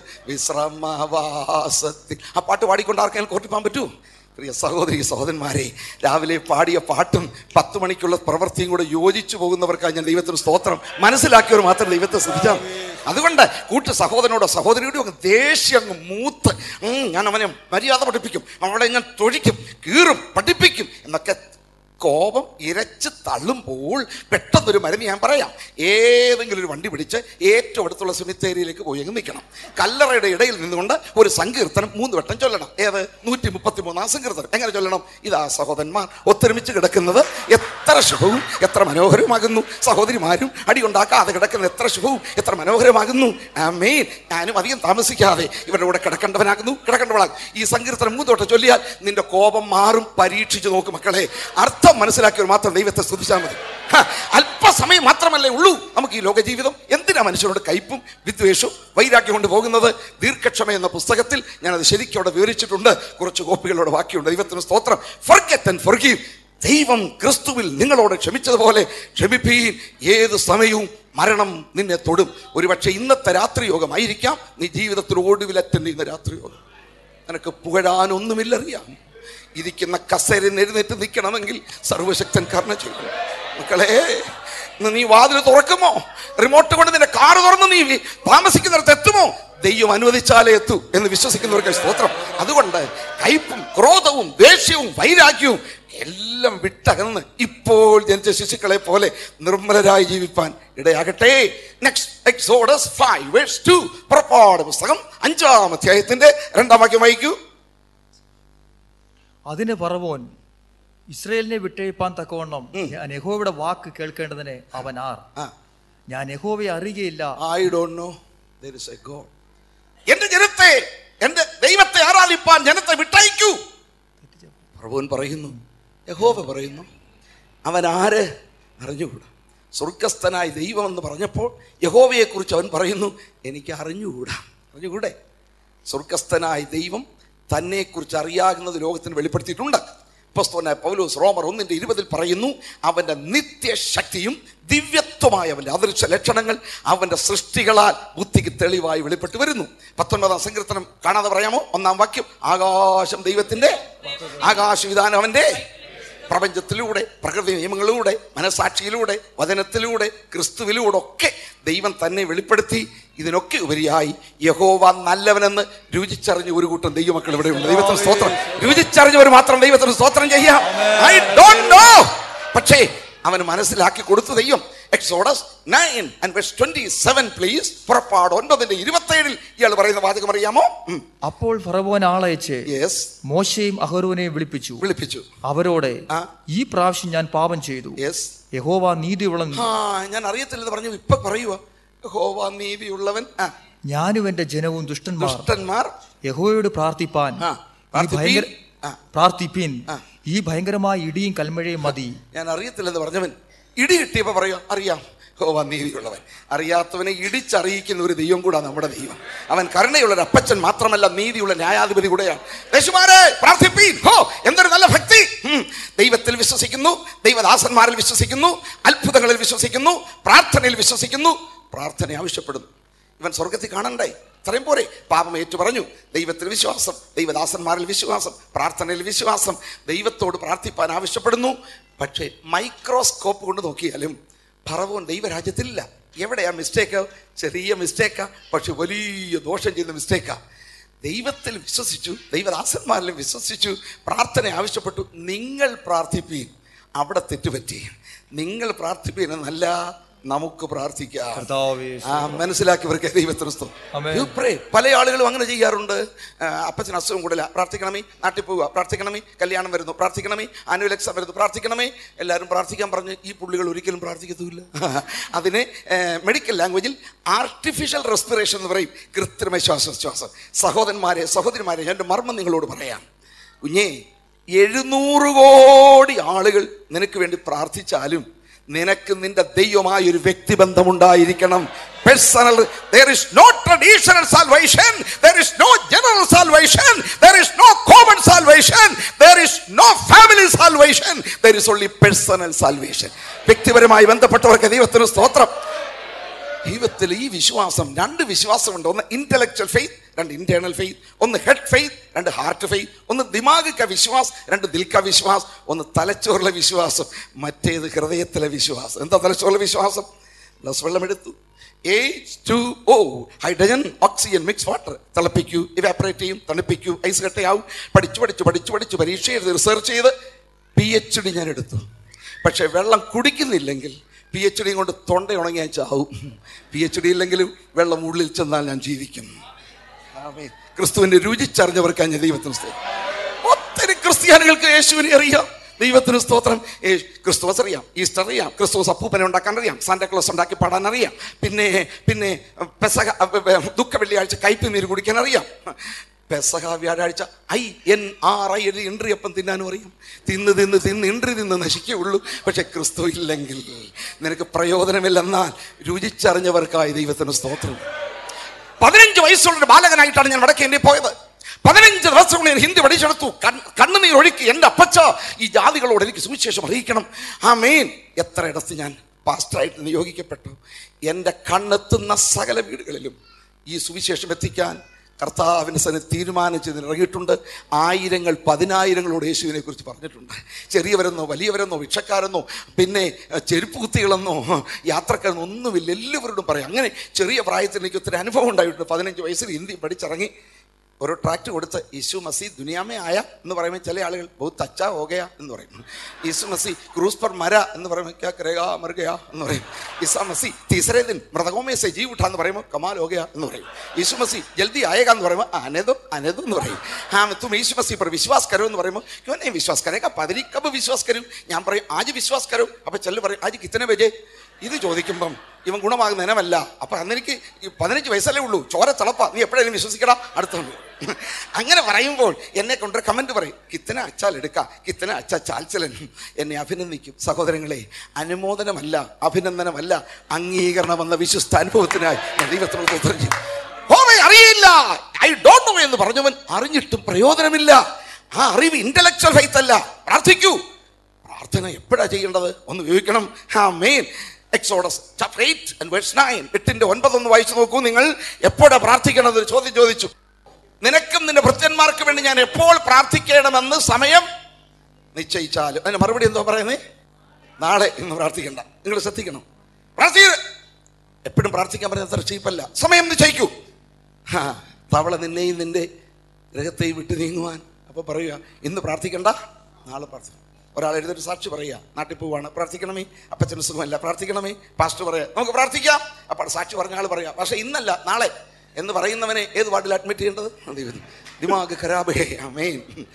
വിശ്രമവാസത്തിൽ ആ പാട്ട് പാടിക്കൊണ്ട് ആർക്കെങ്കിലും കോർട്ടിൽ പോകാൻ പറ്റുമോ പ്രിയ സഹോദരി സഹോദരന്മാരെ രാവിലെ പാടിയ പാട്ടും പത്ത് മണിക്കുള്ള പ്രവൃത്തിയും കൂടെ യോജിച്ചു പോകുന്നവർക്കായി ഞാൻ ദൈവത്തിന് സ്തോത്രം മനസ്സിലാക്കിയവർ മാത്രം ദൈവത്തെ ശ്രദ്ധിച്ചാൽ അതുകൊണ്ട് കൂട്ട് സഹോദരനോടോ സഹോദരിയോടോ അങ്ങ് ദേഷ്യം അങ്ങ് മൂത്ത് ഉം, ഞാൻ അവനെ മര്യാദ പഠിപ്പിക്കും അവളെ ഞാൻ തൊഴിക്കും കീറും പഠിപ്പിക്കും എന്നൊക്കെ കോപം ഇരച്ച് തള്ളുമ്പോൾ പെട്ടെന്നൊരു മരുന്ന് ഞാൻ പറയാം ഏതെങ്കിലും ഒരു വണ്ടി പിടിച്ച് ഏറ്റവും അടുത്തുള്ള സെമിത്തേരിയിലേക്ക് പോയി അങ്ങ് നിൽക്കണം കല്ലറയുടെ ഇടയിൽ നിന്നുകൊണ്ട് ഒരു സങ്കീർത്തനം മൂന്ന് വട്ടം ചൊല്ലണം ഏത് നൂറ്റി മുപ്പത്തി മൂന്നാം സങ്കീർത്തനം എങ്ങനെ ചൊല്ലണം ഇതാ സഹോദരന്മാർ ഒത്തൊരുമിച്ച് കിടക്കുന്നത് എത്ര ശുഭവും എത്ര മനോഹരമാകുന്നു സഹോദരിമാരും അടി ഉണ്ടാക്കാതെ കിടക്കുന്ന എത്ര ശുഭവും എത്ര മനോഹരമാകുന്നു ആമേൻ ഞാനും അധികം താമസിക്കാതെ ഇവരുടെ കൂടെ കിടക്കേണ്ടവനാകുന്നു കിടക്കേണ്ടവളാകും ഈ സങ്കീർത്തനം മൂന്ന് വട്ടം ചൊല്ലിയാൽ നിന്റെ കോപം മാറും പരീക്ഷിച്ച് നോക്കും മക്കളെ അർത്ഥം മനസ്സിലാക്കിയവർ മാത്രം ദൈവത്തെ സ്തുതിച്ചാൽ മതി ഹ, അല്പസമയം മാത്രമല്ലേ ഉള്ളൂ നമുക്ക് ഈ ലോക ജീവിതം എന്തിനാ മനുഷ്യരോട് കയ്പും വിദ്വേഷവും വൈരാഗ്യം കൊണ്ട് പോകുന്നത് ദീർഘക്ഷമ എന്ന പുസ്തകത്തിൽ ഞാനത് ശരിക്കും അവിടെ വിവരിച്ചിട്ടുണ്ട് കുറച്ച് കോപ്പികളോട് ബാക്കിയുണ്ട് ദൈവത്തിന് സ്തോത്രം ഫർഗറ്റ് ആൻഡ് ഫർഗീവ് ദൈവം ക്രിസ്തുവിൽ നിങ്ങളോട് ക്ഷമിച്ചതുപോലെ ക്ഷമിപ്പീൻ ഏത് സമയവും മരണം നിന്നെ തൊടും ഒരുപക്ഷെ ഇന്നത്തെ രാത്രി യോഗമായിരിക്കാം നീ ജീവിതത്തിൽ ഒടുവിൽ അറ്റൻഡ് ചെയ്യുന്ന രാത്രി യോഗം നിനക്ക് പുകഴാനൊന്നുമില്ലറിയാം ഇരിക്കുന്ന കസേരയിൽ എഴുന്നേറ്റ് നിൽക്കണമെങ്കിൽ സർവശക്തൻ കർണ ചെയ്യും മക്കളെ ഇന്ന് നീ വാതിൽ തുറക്കുമോ റിമോട്ട് കൊണ്ട് നിന്റെ കാറ് തുറന്ന് നീ താമസിക്കുന്നിടത്ത് എത്തുമോ ദൈവം അനുവദിച്ചാലേ എത്തൂ എന്ന് വിശ്വസിക്കുന്നവർക്ക് സ്തോത്രം അതുകൊണ്ട് കയ്പും ക്രോധവും ദേഷ്യവും വൈരാഗ്യവും എല്ലാം വിട്ടകന്ന് ഇപ്പോൾ ജനിച്ച ശിശുക്കളെ പോലെ നിർമ്മലരായി ജീവിപ്പാൻ ഇടയാകട്ടെ next Exodus five verse two പുറപ്പാട് പുസ്തകം അഞ്ചാം അധ്യായത്തിന്റെ രണ്ടാം വാക്യം വായിക്കൂ അതിന് പറവോൻ ഇസ്രയേലിനെ വിട്ടയപ്പാൻ തക്കവണ്ണം ഞാൻ യഹോവയുടെ വാക്ക് കേൾക്കേണ്ടതിന് അവൻ ആർ ആ ഞാൻ യഹോവയെ അറിയുകയില്ല I don't know there is a God എന്റെ ജനത്തെ എന്റെ ദൈവത്തെ ആരാധിപ്പാൻ ജനത്തെ വിട്ടയക്കൂ പ്രഭുവൻ പറയുന്നു യഹോവ പറയുന്നു അവൻ ആര് അറിഞ്ഞുകൂടാ സ്വർഗസ്ഥനായ ദൈവം എന്ന് പറഞ്ഞപ്പോൾ യഹോവയെക്കുറിച്ച് അവൻ പറയുന്നു എനിക്ക് അറിഞ്ഞുകൂടാ അറിഞ്ഞുകൂടെ സ്വർഗസ്ഥനായ ദൈവം തന്നെക്കുറിച്ച് അറിയാകുന്നത് ലോകത്തിന് വെളിപ്പെടുത്തിയിട്ടുണ്ട് പുസ്തകനായ പൗലോസ് റോമർ ഒന്നിന്റെ ഇരുപതിൽ പറയുന്നു അവന്റെ നിത്യശക്തിയും ദിവ്യത്വമായ അവന്റെ അദൃശ്യ ലക്ഷണങ്ങൾ അവന്റെ സൃഷ്ടികളാൽ ബുദ്ധിക്ക് തെളിവായി വെളിപ്പെട്ട് വരുന്നു പത്തൊൻപതാം സങ്കീർത്തനം കാണാതെ പറയാമോ ഒന്നാം വാക്യം ആകാശം ദൈവത്തിന്റെ ആകാശവിധാനം അവന്റെ പ്രപഞ്ചത്തിലൂടെ പ്രകൃതി നിയമങ്ങളിലൂടെ മനസാക്ഷിയിലൂടെ വചനത്തിലൂടെ ക്രിസ്തുവിലൂടെ ഒക്കെ ദൈവം തന്നെ വെളിപ്പെടുത്തി ഇതിനൊക്കെ ഉപരിയായി യഹോവ നല്ലവനെന്ന് രുചിച്ചറിഞ്ഞ ഒരു കൂട്ടം ദൈവമക്കൾ ഇവിടെ ഉണ്ട് ദൈവത്തിന് സ്തോത്രം രുചിച്ചറിഞ്ഞവർ മാത്രം ദൈവത്തിന് സ്തോത്രം ചെയ്യാം ഐ ഡോണ്ട് നോ പക്ഷേ അവന് മനസ്സിലാക്കി കൊടുത്തു ദൈവം എക്സോഡസ് നയൻ ആൻഡ് വെസ്റ്റ് ട്വന്റി സെവൻ പ്ലീസ് പുറപ്പാട് ഒൻപതിന്റെ ഇരുപത്തേഴിൽ ഇയാൾ പറയുന്ന വാചകം അറിയാമോ അപ്പോൾ ഫറവോൻ ആളയച്ച് യെസ് മോശയും അഹരോനെയും വിളിപ്പിച്ചു വിളിപ്പിച്ചു അവരോട് ആ. ഈ പ്രാവശ്യം ഞാൻ പാപം ചെയ്തു യെസ് യഹോവ നീതിയുള്ള ആ ഞാൻ അറിയത്തില്ലെന്ന് പറഞ്ഞു ഇപ്പൊ പറയുക ഹോവ നീതിയുള്ളവൻ ആ ഞാനും എന്റെ ജനവും ദുഷ്ടന്മാർ ദുഷ്ടന്മാർ യഹോവയോട് പ്രാർത്ഥിപ്പാൻ ആ, ഈ പ്രാർത്ഥിപ്പീൻ. ഭയങ്കര ആ. പ്രാർത്ഥിപ്പിൻ ആ. ഈ ഭയങ്കരമായ ഇടിയും കൽമഴയും മതി ഞാൻ അറിയത്തില്ലെന്ന് പറഞ്ഞവൻ ഇടി കിട്ടിയപ്പോ പറയുക അറിയാം ഹോവ നീതിയുള്ളവൻ അറിയാത്തവനെ ഇടിച്ചറിയിക്കുന്ന ഒരു ദൈവം കൂടാ നമ്മുടെ ദൈവം അവൻ കരുണയുള്ള ഒരു അപ്പച്ചൻ മാത്രമല്ല നീതിയുള്ള ന്യായാധിപതി കൂടെയാണ് യേശുമാരെ പ്രാർത്ഥിപ്പീൻ ഹോ എന്തൊരു നല്ല ഭക്തി ഉം. ദൈവത്തിൽ വിശ്വസിക്കുന്നു ദൈവദാസന്മാരിൽ വിശ്വസിക്കുന്നു അത്ഭുതങ്ങളിൽ വിശ്വസിക്കുന്നു പ്രാർത്ഥനയിൽ വിശ്വസിക്കുന്നു പ്രാർത്ഥന ആവശ്യപ്പെടുന്നു ഇവൻ സ്വർഗത്തിൽ കാണണ്ടേ ഇത്രയും പോരെ പാപം ഏറ്റു പറഞ്ഞു ദൈവത്തിൽ വിശ്വാസം ദൈവദാസന്മാരിൽ വിശ്വാസം പ്രാർത്ഥനയിൽ വിശ്വാസം ദൈവത്തോട് പ്രാർത്ഥിപ്പാൻ ആവശ്യപ്പെടുന്നു പക്ഷേ മൈക്രോസ്കോപ്പ് കൊണ്ട് നോക്കിയാലും ഭറവോൻ ദൈവരാജ്യത്തിലില്ല എവിടെയാ മിസ്റ്റേക്ക് ചെറിയ മിസ്റ്റേക്കാ പക്ഷെ വലിയ ദോഷം ചെയ്യുന്ന മിസ്റ്റേക്കാ ദൈവത്തിൽ വിശ്വസിച്ചു ദൈവദാസന്മാരിലും വിശ്വസിച്ചു പ്രാർത്ഥന ആവശ്യപ്പെട്ടു നിങ്ങൾ പ്രാർത്ഥിപ്പീൻ അവിടെ തെറ്റുപറ്റി നിങ്ങൾ പ്രാർത്ഥിപ്പീൻ എന്നല്ല നമുക്ക് പ്രാർത്ഥിക്കാം കർത്താവേ ആ മനസ്സിലാക്കിയവർക്ക് ദൈവത്തിന് സ്തോത്രം. ആമേൻ. You pray. പല ആളുകളും അങ്ങനെ ചെയ്യാറുണ്ട് ആ, അപ്പച്ചന് അസുഖം കൂടില്ല പ്രാർത്ഥിക്കണമേ നാട്ടിൽ പോവുക പ്രാർത്ഥിക്കണമേ കല്യാണം വരുന്നു പ്രാർത്ഥിക്കണമേ ആനുവൽ എക്സാം വരുന്നു പ്രാർത്ഥിക്കണമേ എല്ലാവരും പ്രാർത്ഥിക്കാൻ പറഞ്ഞ് ഈ പുള്ളികൾ ഒരിക്കലും പ്രാർത്ഥിക്കത്തുമില്ല അതിന് മെഡിക്കൽ ലാംഗ്വേജിൽ ആർട്ടിഫിഷ്യൽ റെസ്പിറേഷൻ എന്ന് പറയും കൃത്രിമ ശ്വാസോച്ഛ്വാസം സഹോദരന്മാരെ സഹോദരിമാരെ എൻ്റെ മർമ്മം നിങ്ങളോട് പറയാം കുഞ്ഞേ എഴുന്നൂറ് കോടി ആളുകൾ നിനക്ക് വേണ്ടി പ്രാർത്ഥിച്ചാലും നിനക്ക് നിന്റെ ദൈവമായ ഒരു വ്യക്തിബന്ധം ഉണ്ടായിരിക്കണം personal there is no traditional salvation there is no general salvation there is no common salvation there is no family salvation there is only personal salvation വ്യക്തിപരമായി ബന്ധപ്പെട്ടവർക്ക് ദൈവത്തിന് സ്തോത്രം ദൈവത്തിൽ ഈ വിശ്വാസം രണ്ട് വിശ്വാസമുണ്ട് ഒന്ന് ഇന്റലക്ച്വൽ ഫെയ്ത്ത് രണ്ട് ഇന്റേണൽ ഫെയ്ത്ത് ഒന്ന് ഹെഡ് ഫെയ്ത്ത് രണ്ട് ഹാർട്ട് ഫെയ്ത്ത് ഒന്ന് ദിമാഗിക്ക വിശ്വാസ് രണ്ട് ദിൽക്ക വിശ്വാസ് ഒന്ന് തലച്ചോറിലെ വിശ്വാസം മറ്റേത് ഹൃദയത്തിലെ വിശ്വാസം എന്താ തലച്ചോറിലെ വിശ്വാസം ഗ്ലാസ് വെള്ളം എടുത്തു H two O hydrogen oxygen mix water തിളപ്പിക്കൂ ഇവാപ്പറേറ്റ് ചെയ്യും തണുപ്പിക്കൂ ഐസ് കട്ടയാവും പഠിച്ചു പഠിച്ചു പഠിച്ചു പഠിച്ചു പരീക്ഷ ചെയ്ത് റിസർച്ച് ചെയ്ത് പി എച്ച് ഡി ഞാൻ എടുത്തു പക്ഷെ വെള്ളം കുടിക്കുന്നില്ലെങ്കിൽ പി എച്ച് ഡി കൊണ്ട് തൊണ്ട ഉണങ്ങി ഞാൻ ചാവും പി എച്ച് ഡി ഇല്ലെങ്കിലും വെള്ളം ഉള്ളിൽ ചെന്നാൽ ഞാൻ ജീവിക്കും ആമേൻ. ക്രിസ്തുവിന്റെ രുചിച്ചറിഞ്ഞവർക്ക് ഞാൻ ദൈവത്തിന് സ്തോത്രം ഒത്തിരി ക്രിസ്ത്യാനികൾക്ക് യേശുവിനെ അറിയാം ദൈവത്തിന് സ്തോത്രം യേശു- ക്രിസ്തുവസ് അറിയാം ഈസ്റ്റർ അറിയാം ക്രിസ്തുവസ് അപ്പൂപ്പനെ ഉണ്ടാക്കാൻ അറിയാം സാന്റാക്ലോസ് ഉണ്ടാക്കി പാടാൻ അറിയാം പിന്നെ പിന്നെ പെസക ദുഃഖ വെള്ളിയാഴ്ച കയ്പ് നീര് കുടിക്കാൻ അറിയാം പെസക വ്യാഴാഴ്ച ഐ എൻ ആർ ഐ എഴുതി ഇൻട്രിയപ്പം തിന്നാനും അറിയാം തിന്ന് തിന്ന് തിന്ന് ഇൻട്രി തിന്ന് നശിക്കുകയുള്ളൂ പക്ഷെ ക്രിസ്തു ഇല്ലെങ്കിൽ നിനക്ക് പ്രയോജനമില്ലെന്നാൽ രുചിച്ചറിഞ്ഞവർക്കായി ദൈവത്തിന് സ്തോത്രം പതിനഞ്ച് വയസ്സുള്ള ഒരു ബാലകനായിട്ടാണ് ഞാൻ വടക്കേ ഇന്ത്യയിൽ പോയത് പതിനഞ്ച് ദിവസം കൊണ്ട് ഞാൻ ഹിന്ദി പഠിച്ചെടുത്തു കൺ- കണ്ണുനീർ ഒഴുക്കി എൻ്റെ അപ്പച്ച ഈ ജാതികളോട് എനിക്ക് സുവിശേഷം അറിയിക്കണം ആ മെയിൻ എത്ര ഇടത്ത് ഞാൻ പാസ്റ്ററായിട്ട് നിയോഗിക്കപ്പെട്ടു എൻ്റെ കണ്ണെത്തുന്ന സകല വീടുകളിലും ഈ സുവിശേഷം എത്തിക്കാൻ കർത്താവിൻ്റെ സന്നിധി തീരുമാനിച്ചതിന് ഇറങ്ങിയിട്ടുണ്ട് ആയിരങ്ങൾ പതിനായിരങ്ങളോട് യേശുവിനെ കുറിച്ച് പറഞ്ഞിട്ടുണ്ട് ചെറിയവരെന്നോ വലിയവരെന്നോ ഭിക്ഷക്കാരെന്നോ പിന്നെ അഹ്, ചെരുപ്പ് കുത്തികളെന്നോ യാത്രക്കാരെന്നോ ഒന്നുമില്ല എല്ലാവരോടും പറയാം അങ്ങനെ ചെറിയ പ്രായത്തിൽ എനിക്ക് ഒത്തിരി അനുഭവം ഉണ്ടായിട്ടുണ്ട് പതിനഞ്ച് വയസ്സിൽ ഹിന്ദി പഠിച്ചിറങ്ങി ഒരു ട്രാക്ട് കൊടുത്ത് യേശു മസി ദുനിയാമേ ആയ എന്ന് പറയുമ്പോൾ ചില ആളുകൾ ബഹുത്ത് അച്ഛാ ഹോഗയ എന്ന് പറയും യേശു മസി ക്രൂസ് पर മര എന്ന് പറയുമ്പോൾ ക്യാ കരേഗാ മർ ഗയാ എന്ന് പറയും ഈസാ മസി തീസരേ ദിൻ മൃതകോമേ സെ ജീവ് ഉഠാ എന്ന് പറയുമ്പോൾ കമാൽ ഹോ ഗയാ എന്ന് പറയും യേശു മസി ജൽദി ആയേഗ എന്ന് പറയുമ്പോൾ അനേതോ അനേതോ എന്ന് പറയും ഹാ തും യേശു മസി पर വിശ്വാസ് കരോ എന്ന് പറയുമ്പോൾ ക്യോ नहीं വിശ്വാസ് കരേഗ പതിരി കബ് വിശ്വാസ് കരും ഞാൻ പറയും ആജ് വിശ്വാസ് കരോ അപ്പൊ ചെല്ലു പറയും ആജ് കിത്തനെ ബജേ ഇത് ചോദിക്കുമ്പം ഇവൻ ഗുണമാകുന്ന ഇനമല്ല അപ്പൊ അന്നെനിക്ക് ഈ പതിനഞ്ച് വയസ്സല്ലേ ഉള്ളൂ ചോര തിളപ്പ നീ എപ്പോഴേലും വിശ്വസിക്കടാ അടുത്തുണ്ട് അങ്ങനെ പറയുമ്പോൾ എന്നെ കൊണ്ടൊരു കമന്റ് പറയും കിത്തന അച്ചാൽ എടുക്ക കിത്തന അച്ച ചാൽച്ചലൻ എന്നെ അഭിനന്ദിക്കും സഹോദരങ്ങളെ അനുമോദനമല്ല അഭിനന്ദനമല്ല അംഗീകരണം എന്ന വിശ്വസ്ത അനുഭവത്തിനായി ഞാൻ ദൈവത്തിനോട് സ്തോത്രം ചെയ്യും ഹോമേ അറിയില്ല ഐ ഡോണ്ട് നോ എന്ന് പറഞ്ഞവൻ അറിഞ്ഞിട്ടും പ്രയോജനമില്ല ആ അറിവ് ഇന്റലക്ച്വൽ ഫെയ്ത്ത് അല്ല പ്രാർത്ഥിക്കൂ പ്രാർത്ഥന എപ്പോഴാ ചെയ്യേണ്ടത് ഒന്ന് വിവരിക്കണം ആ main Exodus chapter eight and verse nine എട്ടിന്റെ ഒൻപതൊന്ന് വായിച്ചു നോക്കൂ നിങ്ങൾ എപ്പോഴാ പ്രാർത്ഥിക്കണത് ഒരു ചോദ്യം ചോദിച്ചു നിനക്കും നിന്റെ ഭൃത്യന്മാർക്ക് വേണ്ടി ഞാൻ എപ്പോൾ പ്രാർത്ഥിക്കണമെന്ന് സമയം നിശ്ചയിച്ചാലും അതിന് മറുപടി എന്തോ പറയുന്നേ നാളെ ഇന്ന് പ്രാർത്ഥിക്കണ്ട നിങ്ങൾ ശ്രദ്ധിക്കണം പ്രാർത്ഥിക്കരുത് എപ്പോഴും പ്രാർത്ഥിക്കാൻ പറയുന്നത് അത്ര ചീപ്പല്ല സമയം നിശ്ചയിക്കൂ ഹാ, തവള നിന്നെയും നിന്റെ ഗ്രഹത്തെയും വിട്ട് നീങ്ങുവാൻ അപ്പൊ പറയുക ഇന്ന് പ്രാർത്ഥിക്കണ്ട നാളെ പ്രാർത്ഥിക്കണം ഒരാൾ എഴുതൊരു സാക്ഷി പറയുക നാട്ടിൽ പോവാണ് പ്രാർത്ഥിക്കണമേ അപ്പച്ചന് സുഖമല്ല പ്രാർത്ഥിക്കണമേ പാസ്റ്റർ പറയാ നമുക്ക് പ്രാർത്ഥിക്കാം അപ്പോൾ സാക്ഷി പറഞ്ഞ ആൾ പറയാം പക്ഷെ ഇന്നല്ല നാളെ എന്ന് പറയുന്നവനെ ഏത് വാർഡിൽ അഡ്മിറ്റ് ചെയ്യേണ്ടത് ദൈവം. ദിമാഗ് ഖരാബേ അമേൻ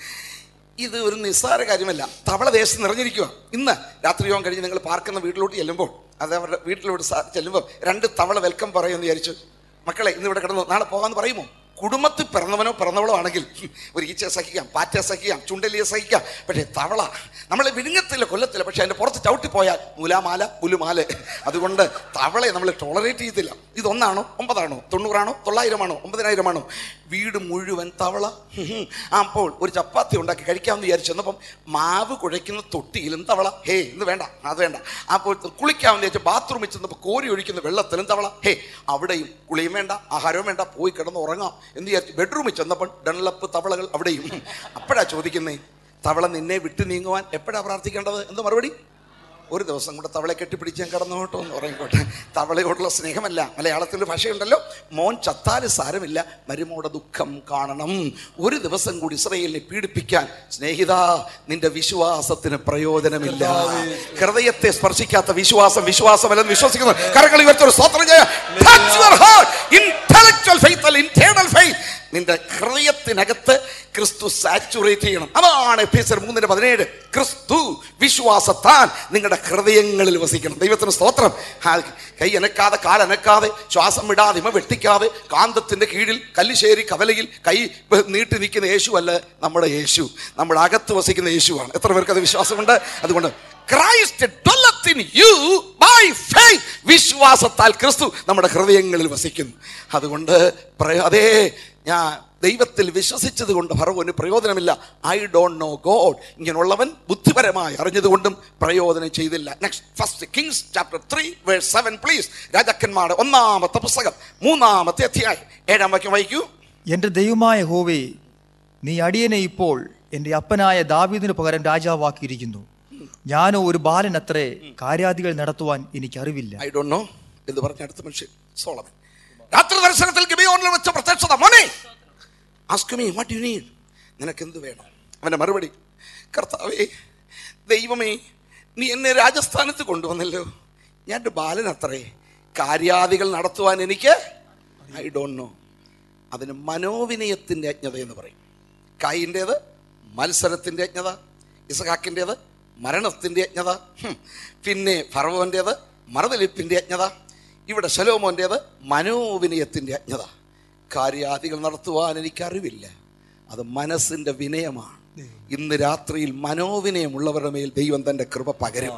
ഇത് ഒരു നിസ്സാര കാര്യമല്ല തവള ദേശത്ത് നിറഞ്ഞിരിക്കുക ഇന്ന് രാത്രി യോഗം കഴിഞ്ഞ് നിങ്ങൾ പാർക്കുന്ന വീട്ടിലോട്ട് ചെല്ലുമ്പോൾ അത് അവരുടെ വീട്ടിലോട്ട് സാ- ചെല്ലുമ്പോൾ രണ്ട് തവള വെൽക്കം പറയുമെന്ന് വിചാരിച്ചു മക്കളെ ഇന്ന് ഇവിടെ കിടന്നു നാളെ പോകാമെന്ന് പറയുമോ കുടുംബത്തിൽ പിറന്നവനോ പിറന്നവളോ ആണെങ്കിൽ ഹും, ഒരു ഈച്ചയെ സഹിക്കാം പാറ്റയെ സഹിക്കാം ചുണ്ടലിയെ സഹിക്കാം പക്ഷേ തവള നമ്മളെ വിഴുങ്ങത്തില്ല കൊല്ലത്തില്ല പക്ഷെ അതിൻ്റെ പുറത്ത് ചവിട്ടിപ്പോയാൽ മുലാമാല പുലുമാല അതുകൊണ്ട് തവളയെ നമ്മൾ ടോളറേറ്റ് ചെയ്തില്ല ഇതൊന്നാണോ ഒമ്പതാണോ തൊണ്ണൂറാണോ തൊള്ളായിരമാണോ ഒമ്പതിനായിരമാണോ വീട് മുഴുവൻ തവള ഹും, ഹും. ആ, അപ്പോൾ ഒരു ചപ്പാത്തി ഉണ്ടാക്കി കഴിക്കാമെന്ന് വിചാരിച്ചു ചെന്നപ്പം മാവ് കുഴയ്ക്കുന്ന തൊട്ടിയിലും തവള ഹേ ഇത് വേണ്ട അത് വേണ്ട അപ്പോൾ കുളിക്കാമെന്ന് വിചാരിച്ചു ബാത്റൂമിൽ ചെന്നപ്പോൾ കോരി ഒഴിക്കുന്ന വെള്ളത്തിലും തവള ഹേ അവിടെയും കുളിയും വേണ്ട ആഹാരവും വേണ്ട പോയി കിടന്ന് ഉറങ്ങാം എന്ന് വിചാരിച്ചു ബെഡ്റൂമിൽ ചെന്നപ്പോൾ ഡൺലപ്പ് തവളകൾ അവിടെയും അപ്പോഴാ ചോദിക്കുന്നേ തവള നിന്നെ വിട്ടു നീങ്ങുവാൻ എപ്പോഴാ പ്രാർത്ഥിക്കേണ്ടത് എന്ത് മറുപടി ഒരു ദിവസം കൂടെ തവളെ കെട്ടിപ്പിടിച്ച് ഞാൻ കടന്നോട്ടോ എന്ന് പറയുമ്പോട്ടെ തവളയോടുള്ള സ്നേഹമല്ല മലയാളത്തിൽ ഒരു ഭാഷയുണ്ടല്ലോ മോൻ ചത്താല് സാരമില്ല മരുമോടെ ദുഃഖം കാണണം ഒരു ദിവസം കൂടി ഇസ്രയേലിനെ പീഡിപ്പിക്കാൻ സ്നേഹിത നിന്റെ വിശ്വാസത്തിന് പ്രയോജനമില്ല ഹൃദയത്തെ സ്പർശിക്കാത്ത വിശ്വാസം വിശ്വാസമല്ലെന്ന് വിശ്വസിക്കുന്നു കരങ്ങൾ ഉയർത്തൊരു സ്തോത്രം ഇന്റലക്ച്വൽ ഫെയ്ത്ത് അല്ല ഇന്റേണൽ ഫെയ്ത്ത് നിന്റെ ഹൃദയത്തിനകത്ത് ക്രിസ്തു സാച്ചുറേറ്റ് ചെയ്യണം അതാണ് എഫീസർ മൂന്നിന്റെ പതിനേഴ് ക്രിസ്തു വിശ്വാസത്താൽ നിങ്ങളുടെ ഹൃദയങ്ങളിൽ വസിക്കണം ദൈവത്തിന് സ്തോത്രം ആ, കൈ അനക്കാതെ കാലനക്കാതെ ശ്വാസം വിടാതെ ഇമ വെട്ടിക്കാതെ കാന്തത്തിന്റെ കീഴിൽ കല്ലിശ്ശേരി കവലയിൽ കൈ ബ- നീട്ടി നിൽക്കുന്ന യേശു അല്ല നമ്മുടെ യേശു നമ്മുടെ അകത്ത് വസിക്കുന്ന യേശുവാണ് എത്ര പേർക്ക് അത് വിശ്വാസമുണ്ട് അതുകൊണ്ട് Christ dwelleth in you by faith വിശ്വാസത്താൽ ക്രിസ്തു നമ്മുടെ ഹൃദയങ്ങളിൽ വസിക്കുന്നു അതുകൊണ്ട് പ്ര- അതേ ഞാൻ ദൈവത്തിൽ വിശ്വസിച്ചത് കൊണ്ട് ഫറവോന് പ്രയോജനമില്ല ഐ ഡോണ്ട് നോ ഗോഡ് ഇങ്ങനെയുള്ളവൻ ബുദ്ധിപരമായി അറിഞ്ഞതുകൊണ്ടും പ്രയോജനം ചെയ്തില്ല next first Kings chapter three verse seven please രാജാക്കന്മാരുടെ ഒന്നാമത്തെ പുസ്തകം മൂന്നാമത്തെ അധ്യായം ഏഴാം വാക്യം വായിക്കൂ എന്റെ ദൈവമായ ഹോവേ നീ അടിയനെ ഇപ്പോൾ എന്റെ അപ്പനായ ദാവീദിന് പകരം രാജാവാക്കിയിരിക്കുന്നു ഞാനോ ഒരു ബാലൻ അത്രേ കാര്യാദികൾ നടത്തുവാൻ എനിക്കറിവില്ല ഐ ഡോണ്ട് നോ എന്ന് പറഞ്ഞ അടുത്ത മനുഷ്യൻ സോളമൻ രാത്രി ദർശനത്തിൽ ഗിബിയോനിൽ വെച്ച പ്രത്യക്ഷത മോനെ ask me what you need നിനക്ക് എന്ത് വേണം അവന്റെ മറുപടി കർത്താവേ ദൈവമേ നീ എന്നെ രാജസ്ഥാനത്ത് കൊണ്ടുവന്നല്ലോ ഞാൻ ഒരു ബാലൻ അത്രേ കാര്യാദികൾ നടത്തുവാൻ എനിക്ക് ഐ ഡോണ്ട് നോ അതിന് മനോവിനയത്തിൻ്റെ അജ്ഞത എന്ന് പറയും കായിൻ്റേത് മത്സരത്തിൻ്റെ അജ്ഞത ഇസഹാക്കിൻ്റേത് മരണത്തിൻ്റെ അജ്ഞത ഹും. പിന്നെ ഫറവോൻ്റേത് മറുതലിപ്പിൻ്റെ അജ്ഞത ഇവിടെ ശലോമോൻ്റേത് മനോവിനയത്തിൻ്റെ അജ്ഞത കാര്യാദികൾ നടത്തുവാൻ എനിക്കറിവില്ല അത് മനസ്സിൻ്റെ വിനയമാണ് ഇന്ന് രാത്രിയിൽ മനോവിനയമുള്ളവരുടെ മേൽ ദൈവം തൻ്റെ കൃപ പകരും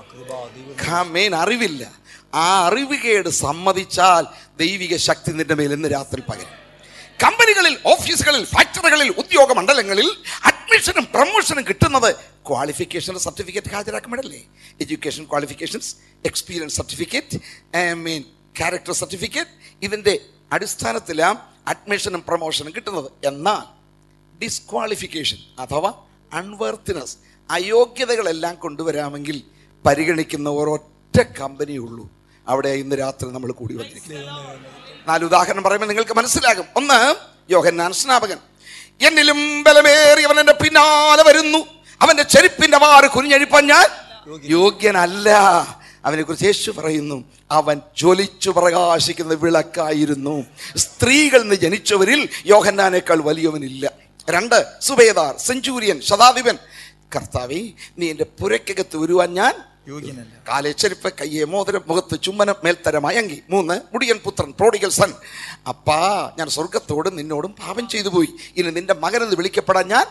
ഖാമേൻ അറിവില്ല ആ അറിവുകേട് സമ്മതിച്ചാൽ ദൈവിക ശക്തി നിന്റെ മേൽ ഇന്ന് രാത്രി പകരും കമ്പനികളിൽ ഓഫീസുകളിൽ ഫാക്ടറികളിൽ ഉദ്യോഗ മണ്ഡലങ്ങളിൽ അഡ്മിഷനും പ്രൊമോഷനും കിട്ടുന്നത് ക്വാളിഫിക്കേഷൻ സർട്ടിഫിക്കറ്റ് ഹാജരാക്കുമ്പോഴല്ലേ education qualifications experience certificate mean character certificate ഇതിൻ്റെ അടിസ്ഥാനത്തിലാണ് അഡ്മിഷനും പ്രൊമോഷനും കിട്ടുന്നത് എന്നാൽ ഡിസ്ക്വാളിഫിക്കേഷൻ അഥവാ അൺവർത്തിനെസ് അയോഗ്യതകളെല്ലാം കൊണ്ടുവരാമെങ്കിൽ പരിഗണിക്കുന്ന ഒരൊറ്റ കമ്പനിയുള്ളൂ അവിടെ ഇന്ന് രാത്രി നമ്മൾ കൂടി വന്നിരിക്കുന്നത് നാല് ഉദാഹരണം പറയുമ്പോൾ നിങ്ങൾക്ക് മനസ്സിലാകും ഒന്ന് യോഹന്നാൻ സ്നാപകൻ എന്നിലും ബലമേറിയവൻ എന്റെ പിന്നാലെ വരുന്നു അവന്റെ ചെരുപ്പിന്റെ വാറ് കുനിഞ്ഞഴിപ്പാൻ ഞാൻ യോഗ്യനല്ല അവനെ കുറിച്ച് യേശു പറയുന്നു അവൻ ജ്വലിച്ചു പ്രകാശിക്കുന്ന വിളക്കായിരുന്നു സ്ത്രീകളിൽ നിന്ന് ജനിച്ചവരിൽ യോഹന്നാനേക്കാൾ വലിയവനില്ല രണ്ട് സുബേദാർ സെഞ്ചൂരിയൻ ശതാധിപൻ കർത്താവേ നീ എൻ്റെ പുരക്കകത്ത് വരുവാൻ ഞാൻ യോഗ്യനല്ല കാലെ ചെരുപ്പ് കയ്യെ മോതിരം മുഖത്ത് ചുമ്മനം മേൽത്തര മയങ്കി മൂന്ന് മുടിയൻ പുത്രൻ പ്രോഡിഗൽ സൺ അപ്പാ ഞാൻ സ്വർഗത്തോടും നിന്നോടും പാപം ചെയ്തു പോയി ഇനി നിന്റെ മകനെന്ന് വിളിക്കപ്പെടാൻ ഞാൻ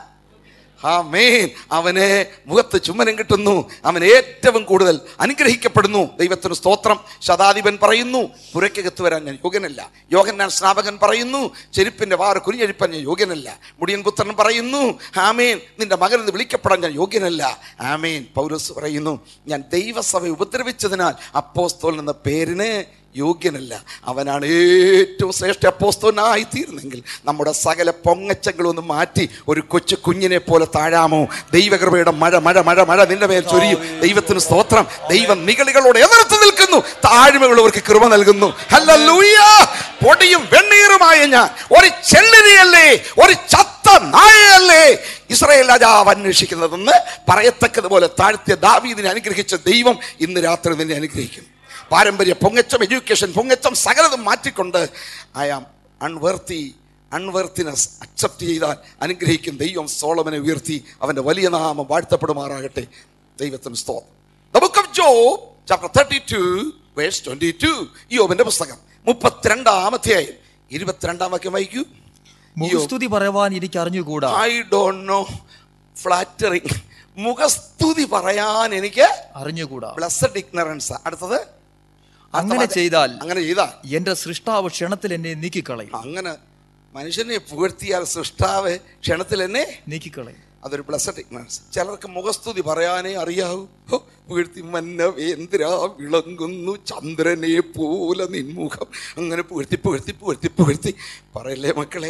ആമേൻ അവന് മുഖത്ത് ചുമ്മനം കിട്ടുന്നു അവൻ ഏറ്റവും കൂടുതൽ അനുഗ്രഹിക്കപ്പെടുന്നു ദൈവത്തിന് സ്തോത്രം ശതാധിപൻ പറയുന്നു പുരക്കകത്ത് വരാൻ ഞാൻ യോഗ്യനല്ല യോഹന്നാൻ സ്നാപകൻ പറയുന്നു ചെരുപ്പിന്റെ വാറ് കുനിഞ്ഞഴിപ്പാൻ ഞാൻ യോഗ്യനല്ല മുടിയൻ പുത്രൻ പറയുന്നു ആമേൻ നിന്റെ മകൻ എന്ന് വിളിക്കപ്പെടാൻ ഞാൻ യോഗ്യനല്ല ആമേൻ പൗരസ് പറയുന്നു ഞാൻ ദൈവസഭ ഉപദ്രവിച്ചതിനാൽ അപ്പോസ്തോൽ എന്ന പേരിന് യോഗ്യനല്ല അവനാണ് ഏറ്റവും ശ്രേഷ്ഠ അപ്പോസ്തോനായി തീർന്നെങ്കിൽ നമ്മുടെ സകല പൊങ്ങച്ചങ്ങളൊന്ന് മാറ്റി ഒരു കൊച്ചു കുഞ്ഞിനെ പോലെ താഴാമോ ദൈവകൃപയുടെ മഴ മഴ മഴ മഴ നിന്റെ മേൽ ചൊരിയും ദൈവത്തിന് സ്തോത്രം ദൈവം നികളികളോട് എതിർത്ത് നിൽക്കുന്നു താഴ്മയുള്ളവർക്ക് കൃപ നൽകുന്നു ഹല്ലേലൂയ പൊടിയും വെണ്ണീറുമായ ഞാൻ ഒരു ചെള്ളിനെയല്ലേ ഒരു ചത്ത നായയല്ലേ ഇസ്രായേൽ രാജാവ് അന്വേഷിക്കുന്നതെന്ന് പറയത്തക്കതുപോലെ താഴ്ത്തിയ ദാവീദിനെ അനുഗ്രഹിച്ച ദൈവം ഇന്ന് രാത്രി നിന്നെ അനുഗ്രഹിക്കും പാരമ്പര്യ പൊങ്ങച്ചം എഡ്യൂക്കേഷൻ പൊങ്ങച്ചം സകലതും മാറ്റിക്കൊണ്ട് I am unworthy unworthiness accept ചെയ്താൽ അനുഗ്രഹിക്കും ദൈവം സോളമനെ ഉയർത്തി അവന്റെ വലിയ നാമം വാഴ്ത്തപ്പെടുമാറാകട്ടെ ദൈവത്തിന് സ്തോത്രം The book of Job, chapter 32, verse 22. യോബിന്റെ പുസ്തകം മുപ്പത്തിരണ്ടാം അധ്യായം ഇരുപത്തിരണ്ടാം വാക്യം വായിക്കൂ മുഖസ്തുതി പറയുവാൻ എനിക്ക് അറിഞ്ഞുകൂടാ ഐ ഡോണ്ട് നോ ഫ്ലാറ്ററിങ് മുഖസ്തുതി പറയാൻ എനിക്ക് അറിഞ്ഞുകൂടാ ബ്ലസ്സഡ് ഇഗ്നറൻസ് അടുത്തത് അങ്ങനെ ചെയ്താൽ അങ്ങനെ ചെയ്താ എന്റെ സൃഷ്ടാവ് ക്ഷണത്തിൽ എന്നെ നീക്കിക്കളയും അങ്ങനെ മനുഷ്യനെ പുകഴ്ത്തിയാൽ സൃഷ്ടാവ് ക്ഷണത്തിൽ എന്നെ നീക്കിക്കളയും അതൊരു ബ്ലസ്സഡ് ഇഗ്നറൻസ് ചിലർക്ക് മുഖസ്തുതി പറയാനേ അറിയാവൂ ഹോ, പുകഴ്ത്തി മന്നവേന്ദ്ര വിളങ്ങുന്നു ചന്ദ്രനെ പോലെ നിൻമുഖം അങ്ങനെ പുകഴ്ത്തി പുകഴ്ത്തി പുകഴ്ത്തി പുകഴ്ത്തി പറയല്ലേ മക്കളെ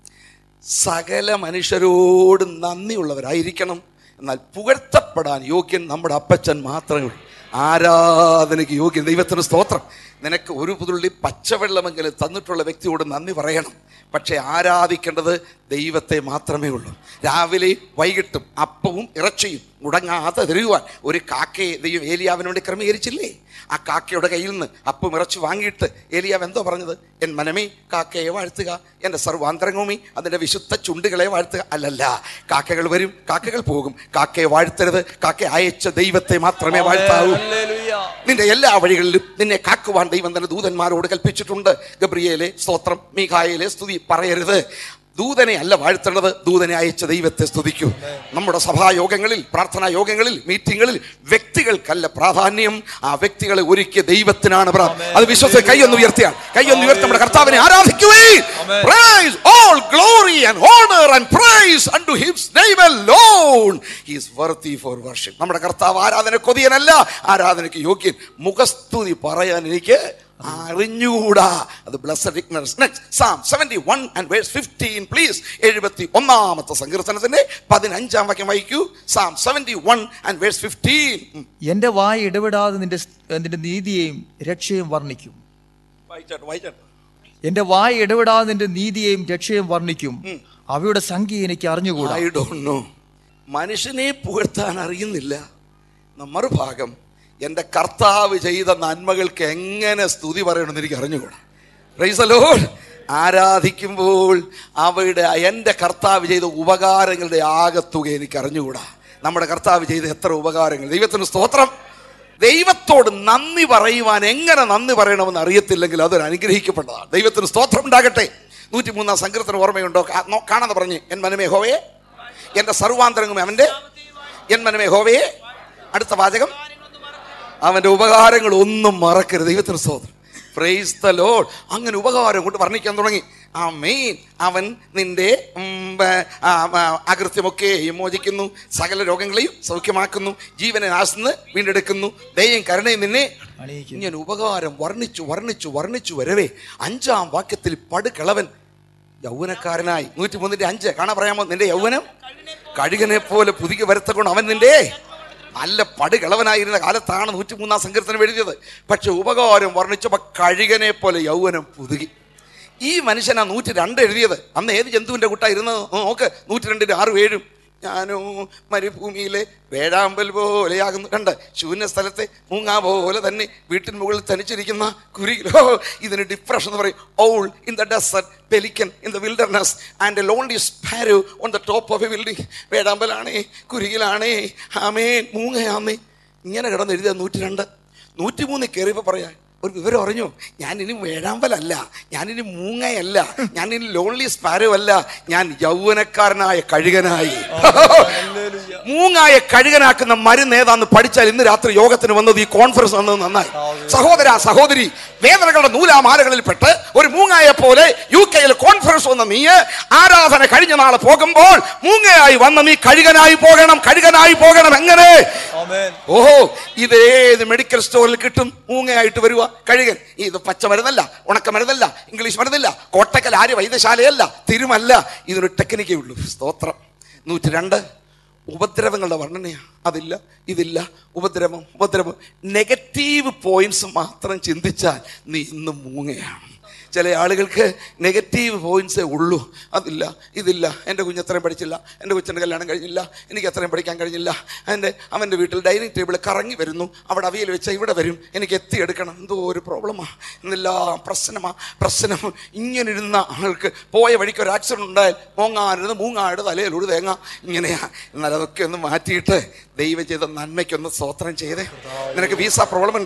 സകല മനുഷ്യരോടും നന്ദിയുള്ളവരായിരിക്കണം എന്നാൽ പുകഴ്ത്തപ്പെടാൻ യോഗ്യൻ നമ്മുടെ അപ്പച്ചൻ മാത്രമേ ഉള്ളൂ ആരാധനയ്ക്ക് യോഗ്യൻ ദൈവത്തിന് സ്തോത്രം നിനക്ക് ഒരു പുതുള്ളി പച്ചവെള്ളമെങ്കിലും തന്നിട്ടുള്ള വ്യക്തിയോട് നന്ദി പറയണം പക്ഷേ ആരാധിക്കേണ്ടത് ദൈവത്തെ മാത്രമേ ഉള്ളൂ രാവിലെയും വൈകിട്ടും അപ്പവും ഇറച്ചിയും മുടങ്ങാതെ തരുവാൻ ഒരു കാക്കയെ ദൈവം ഏലിയാവിന് വേണ്ടി ക്രമീകരിച്ചില്ലേ ആ കാക്കയുടെ കയ്യിൽ നിന്ന് അപ്പം ഇറച്ചി വാങ്ങിയിട്ട് ഏലിയാവ് എന്തോ പറഞ്ഞത് എൻ മനമേ കാക്കയെ വാഴ്ത്തുക എൻ്റെ സർവാന്തരംഗമേ അതിൻ്റെ വിശുദ്ധ ചുണ്ടുകളെ വാഴ്ത്തുക അല്ലല്ല കാക്കകൾ വരും കാക്കകൾ പോകും കാക്കയെ വാഴ്ത്തരുത് കാക്ക അയച്ച ദൈവത്തെ മാത്രമേ വാഴ്ത്താവൂ നിന്റെ എല്ലാ വഴികളിലും നിന്നെ കാക്കുവാൻ ദൈവം തന്നെ ദൂതന്മാരോട് കൽപ്പിച്ചിട്ടുണ്ട് ഗബ്രിയേലെ സ്തോത്രം മീഖായേലെ സ്തുതി പറയരുത് ദൂതനെ അല്ല വാഴ്ത്തേണ്ടത് ദൂതനെ അയച്ച ദൈവത്തെ സ്തുതിക്കൂ നമ്മുടെ സഭായോഗങ്ങളിൽ പ്രാർത്ഥനാ യോഗങ്ങളിൽ മീറ്റിങ്ങുകളിൽ വ്യക്തികൾക്കല്ല പ്രാധാന്യം ആ വ്യക്തികളെ ഒരുക്കിയ ദൈവത്തിനാണ് പ്രാ- അത് വിശ്വസിച്ച് കൈയൊന്ന് ഉയർത്തിയാണ് കൈയൊന്ന് ഉയർത്തി നമ്മുടെ കർത്താവിനെ ആരാധിക്കുവേ Praise all glory and honor and praise unto his name alone. He is worthy for worship. നമ്മുടെ കർത്താവ് ആരാധന കൊതിയനല്ല ആരാധനയ്ക്ക് യോഗ്യൻ മുഖസ്തുതി പറയാൻ എനിക്ക് അറിഞ്ഞുകൂടാ അത് blessed ignorance next psalm seventy one and verse fifteen please എഴുപത്തി ഒന്നാമത്തെ സങ്കീർത്തനത്തിന്റെ പതിനഞ്ചാം വാക്യം വായിക്കൂ psalm seventy one and verse fifteen എന്റെ വായ ഇടപെടാതെ നിന്റെ നിന്റെ നീതിയെയും രക്ഷയും വർണ്ണിക്കും വായിച്ചാട്ടോ വായിച്ചാട്ടോ എന്റെ വായ ഇടപെടാതെ നിന്റെ നീതിയെയും രക്ഷയും വർണ്ണിക്കും അവയുടെ സംഖ്യ എനിക്ക് അറിഞ്ഞുകൂടാ ഐ ഡോണ്ട് നോ മനുഷ്യനെ പുകഴ്ത്താൻ അറിയുന്നില്ല എന്ന മറുഭാഗം എൻ്റെ കർത്താവ് ചെയ്ത നന്മകൾക്ക് എങ്ങനെ സ്തുതി പറയണമെന്ന് എനിക്ക് അറിഞ്ഞുകൂടാ പ്രൈസലോ ആരാധിക്കുമ്പോൾ അവയുടെ എൻ്റെ കർത്താവ് ചെയ്ത ഉപകാരങ്ങളുടെ ആകത്തുക എനിക്ക് അറിഞ്ഞുകൂടാ നമ്മുടെ കർത്താവ് ചെയ്ത എത്ര ഉപകാരങ്ങൾ ദൈവത്തിന് സ്തോത്രം ദൈവത്തോട് നന്ദി പറയുവാൻ എങ്ങനെ നന്ദി പറയണമെന്ന് അറിയത്തില്ലെങ്കിൽ അതൊരു അനുഗ്രഹിക്കപ്പെട്ടതാണ് ദൈവത്തിന് സ്തോത്രം ഉണ്ടാകട്ടെ നൂറ്റി മൂന്നാം സങ്കീർത്തനം ഓർമ്മയുണ്ടോ കാ- നോ- കാണാതെ പറഞ്ഞ് എൻ മനമേ ഹോവയെ എൻ്റെ സർവാന്തരംഗം അവൻ്റെ എൻ മനമേ ഹോവയെ അടുത്ത വാചകം അവൻ്റെ ഉപകാരങ്ങൾ ഒന്നും മറക്കരുത് ദൈവത്തിന് സ്തോത്രം പ്രൈസ് ദ ലോഡ് അങ്ങനെ ഉപകാരം കൊണ്ട് വർണ്ണിക്കാൻ തുടങ്ങി ആ മെയിൻ അവൻ നിന്റെ ഉം, ബ- ആ, ആ, അകൃത്യമൊക്കെ മോചിക്കുന്നു സകല രോഗങ്ങളെയും സൗഖ്യമാക്കുന്നു ജീവനെ നാശന്ന് വീണ്ടെടുക്കുന്നു ദയം കരുണയും നിന്നെ അണിയിക്കുന്നു. ഇങ്ങനെ ഉപകാരം വർണ്ണിച്ചു വർണ്ണിച്ചു വർണ്ണിച്ചു വരവേ അഞ്ചാം വാക്യത്തിൽ പടുകിളവൻ യൗവനക്കാരനായി നൂറ്റി മൂന്നിന്റെ അഞ്ച് കാണാൻ പറയാമോ നിന്റെ യൗവനം കഴുകനെ പോലെ പുതുക്കി വരുത്തക്കൊണ്ട് അവൻ നിന്റെ നല്ല പടുകിളവനായിരുന്ന കാലത്താണ് നൂറ്റി മൂന്നാം സങ്കീർത്തനം എഴുതിയത് പക്ഷെ ഉപകാരം വർണ്ണിച്ചപ്പോ കഴുകനെ പോലെ യൗവനം പുതുകി ഈ മനുഷ്യനാ നൂറ്റി രണ്ട് എഴുതിയത് അന്ന് ഏത് ജന്തുവിന്റെ കൂട്ടാ ഇരുന്നത് നോക്ക് നൂറ്റി രണ്ടിന്റെ ആറും ഏഴും ഞാനോ മരുഭൂമിയിലെ വേഴാമ്പൽ പോലെയാകുന്നു കണ്ട് ശൂന്യ സ്ഥലത്തെ മൂങ്ങാ പോലെ തന്നെ വീട്ടിന് മുകളിൽ തനിച്ചിരിക്കുന്ന കുരികിലോ ഇതിന് ഡിപ്രഷൻ എന്ന് പറയും owl in the desert pelican in the wilderness and lonely sparrow on the top of a building വേഴാമ്പലാണേ കുരികിലാണേ ആമേൻ മൂങ്ങയാന്നേ ഇങ്ങനെ കിടന്ന് എഴുതിയ നൂറ്റി രണ്ട് നൂറ്റി മൂന്ന് കയറിയപ്പോൾ പറയാ ഒരു വിവരം അറിഞ്ഞു ഞാനിനി വേഴാമ്പലല്ല ഞാനിനി മൂങ്ങയല്ല ഞാനിനി ലോൺലി സ്പാരോ അല്ല ഞാൻ യൗവനക്കാരനായ കഴുകനായി മൂങ്ങായ കഴുകനാക്കുന്ന മരുന്ന് ഏതാന്ന് പഠിച്ചാൽ ഇന്ന് രാത്രി യോഗത്തിന് വന്നത് ഈ കോൺഫറൻസ് വന്നത് നന്നായി സഹോദര സഹോദരി വേദനകളുടെ നൂലാമാലകളിൽ പെട്ട് ഒരു മൂങ്ങായെ പോലെ യു കെയിൽ കോൺഫറൻസ് വന്ന നീ ആരാധന കഴിഞ്ഞ നാളെ പോകുമ്പോൾ മൂങ്ങയായി വന്ന നീ കഴുകനായി പോകണം കഴുകനായി പോകണം എങ്ങനെ ഓഹോ ഇത് ഏത് മെഡിക്കൽ സ്റ്റോറിൽ കിട്ടും മൂങ്ങയായിട്ട് വരുക കഴുകൻ ഇത് പച്ച മരുന്നല്ല ഉണക്ക മരുന്നല്ല ഇംഗ്ലീഷ് മരുന്നല്ല കോട്ടക്കൽ ആര്യ വൈദ്യശാലയല്ല തിരുമല്ല ഇതിനൊരു ടെക്നിക്കേ ഉള്ളൂ സ്തോത്രം നൂറ്റി രണ്ട് ഉപദ്രവങ്ങളുടെ വർണ്ണനയാ അതില്ല ഇതില്ല ഉപദ്രവം ഉപദ്രവം നെഗറ്റീവ് പോയിന്റ്സ് മാത്രം ചിന്തിച്ചാൽ നീ ഇന്ന് മൂങ്ങയാണ് ചില ആളുകൾക്ക് നെഗറ്റീവ് പോയിന്റ്സേ ഉള്ളൂ അതില്ല ഇതില്ല എൻ്റെ കുഞ്ഞ് അത്രയും പഠിച്ചില്ല എൻ്റെ കൊച്ചിൻ്റെ കല്യാണം കഴിഞ്ഞില്ല എനിക്ക് അത്രയും പഠിക്കാൻ കഴിഞ്ഞില്ല എൻ്റെ അവൻ്റെ വീട്ടിൽ ഡൈനിങ് ടേബിൾ കറങ്ങി വരുന്നു അവിടെ അവിയൽ വെച്ചാൽ ഇവിടെ വരും എനിക്ക് എത്തിയെടുക്കണം എന്തോ ഒരു പ്രോബ്ലമാ ഇന്നില്ല പ്രശ്നമാ പ്രശ്നം ഇങ്ങനെ ഇരുന്ന ആൾക്ക് പോയ വഴിക്ക് ഒരു ആക്സിഡൻറ്റ് ഉണ്ടായാൽ മോങ്ങാരുത് മൂങ്ങാട് തലയിൽ ഒരു തേങ്ങ ഇങ്ങനെയാ എന്നാൽ അതൊക്കെ ഒന്ന് മാറ്റിയിട്ട് ദൈവം ചെയ്ത നന്മയ്ക്കൊന്ന് സ്തോത്രം ചെയ്തേ നിനക്ക് വീസ പ്രോബ്ലം ഉണ്ട്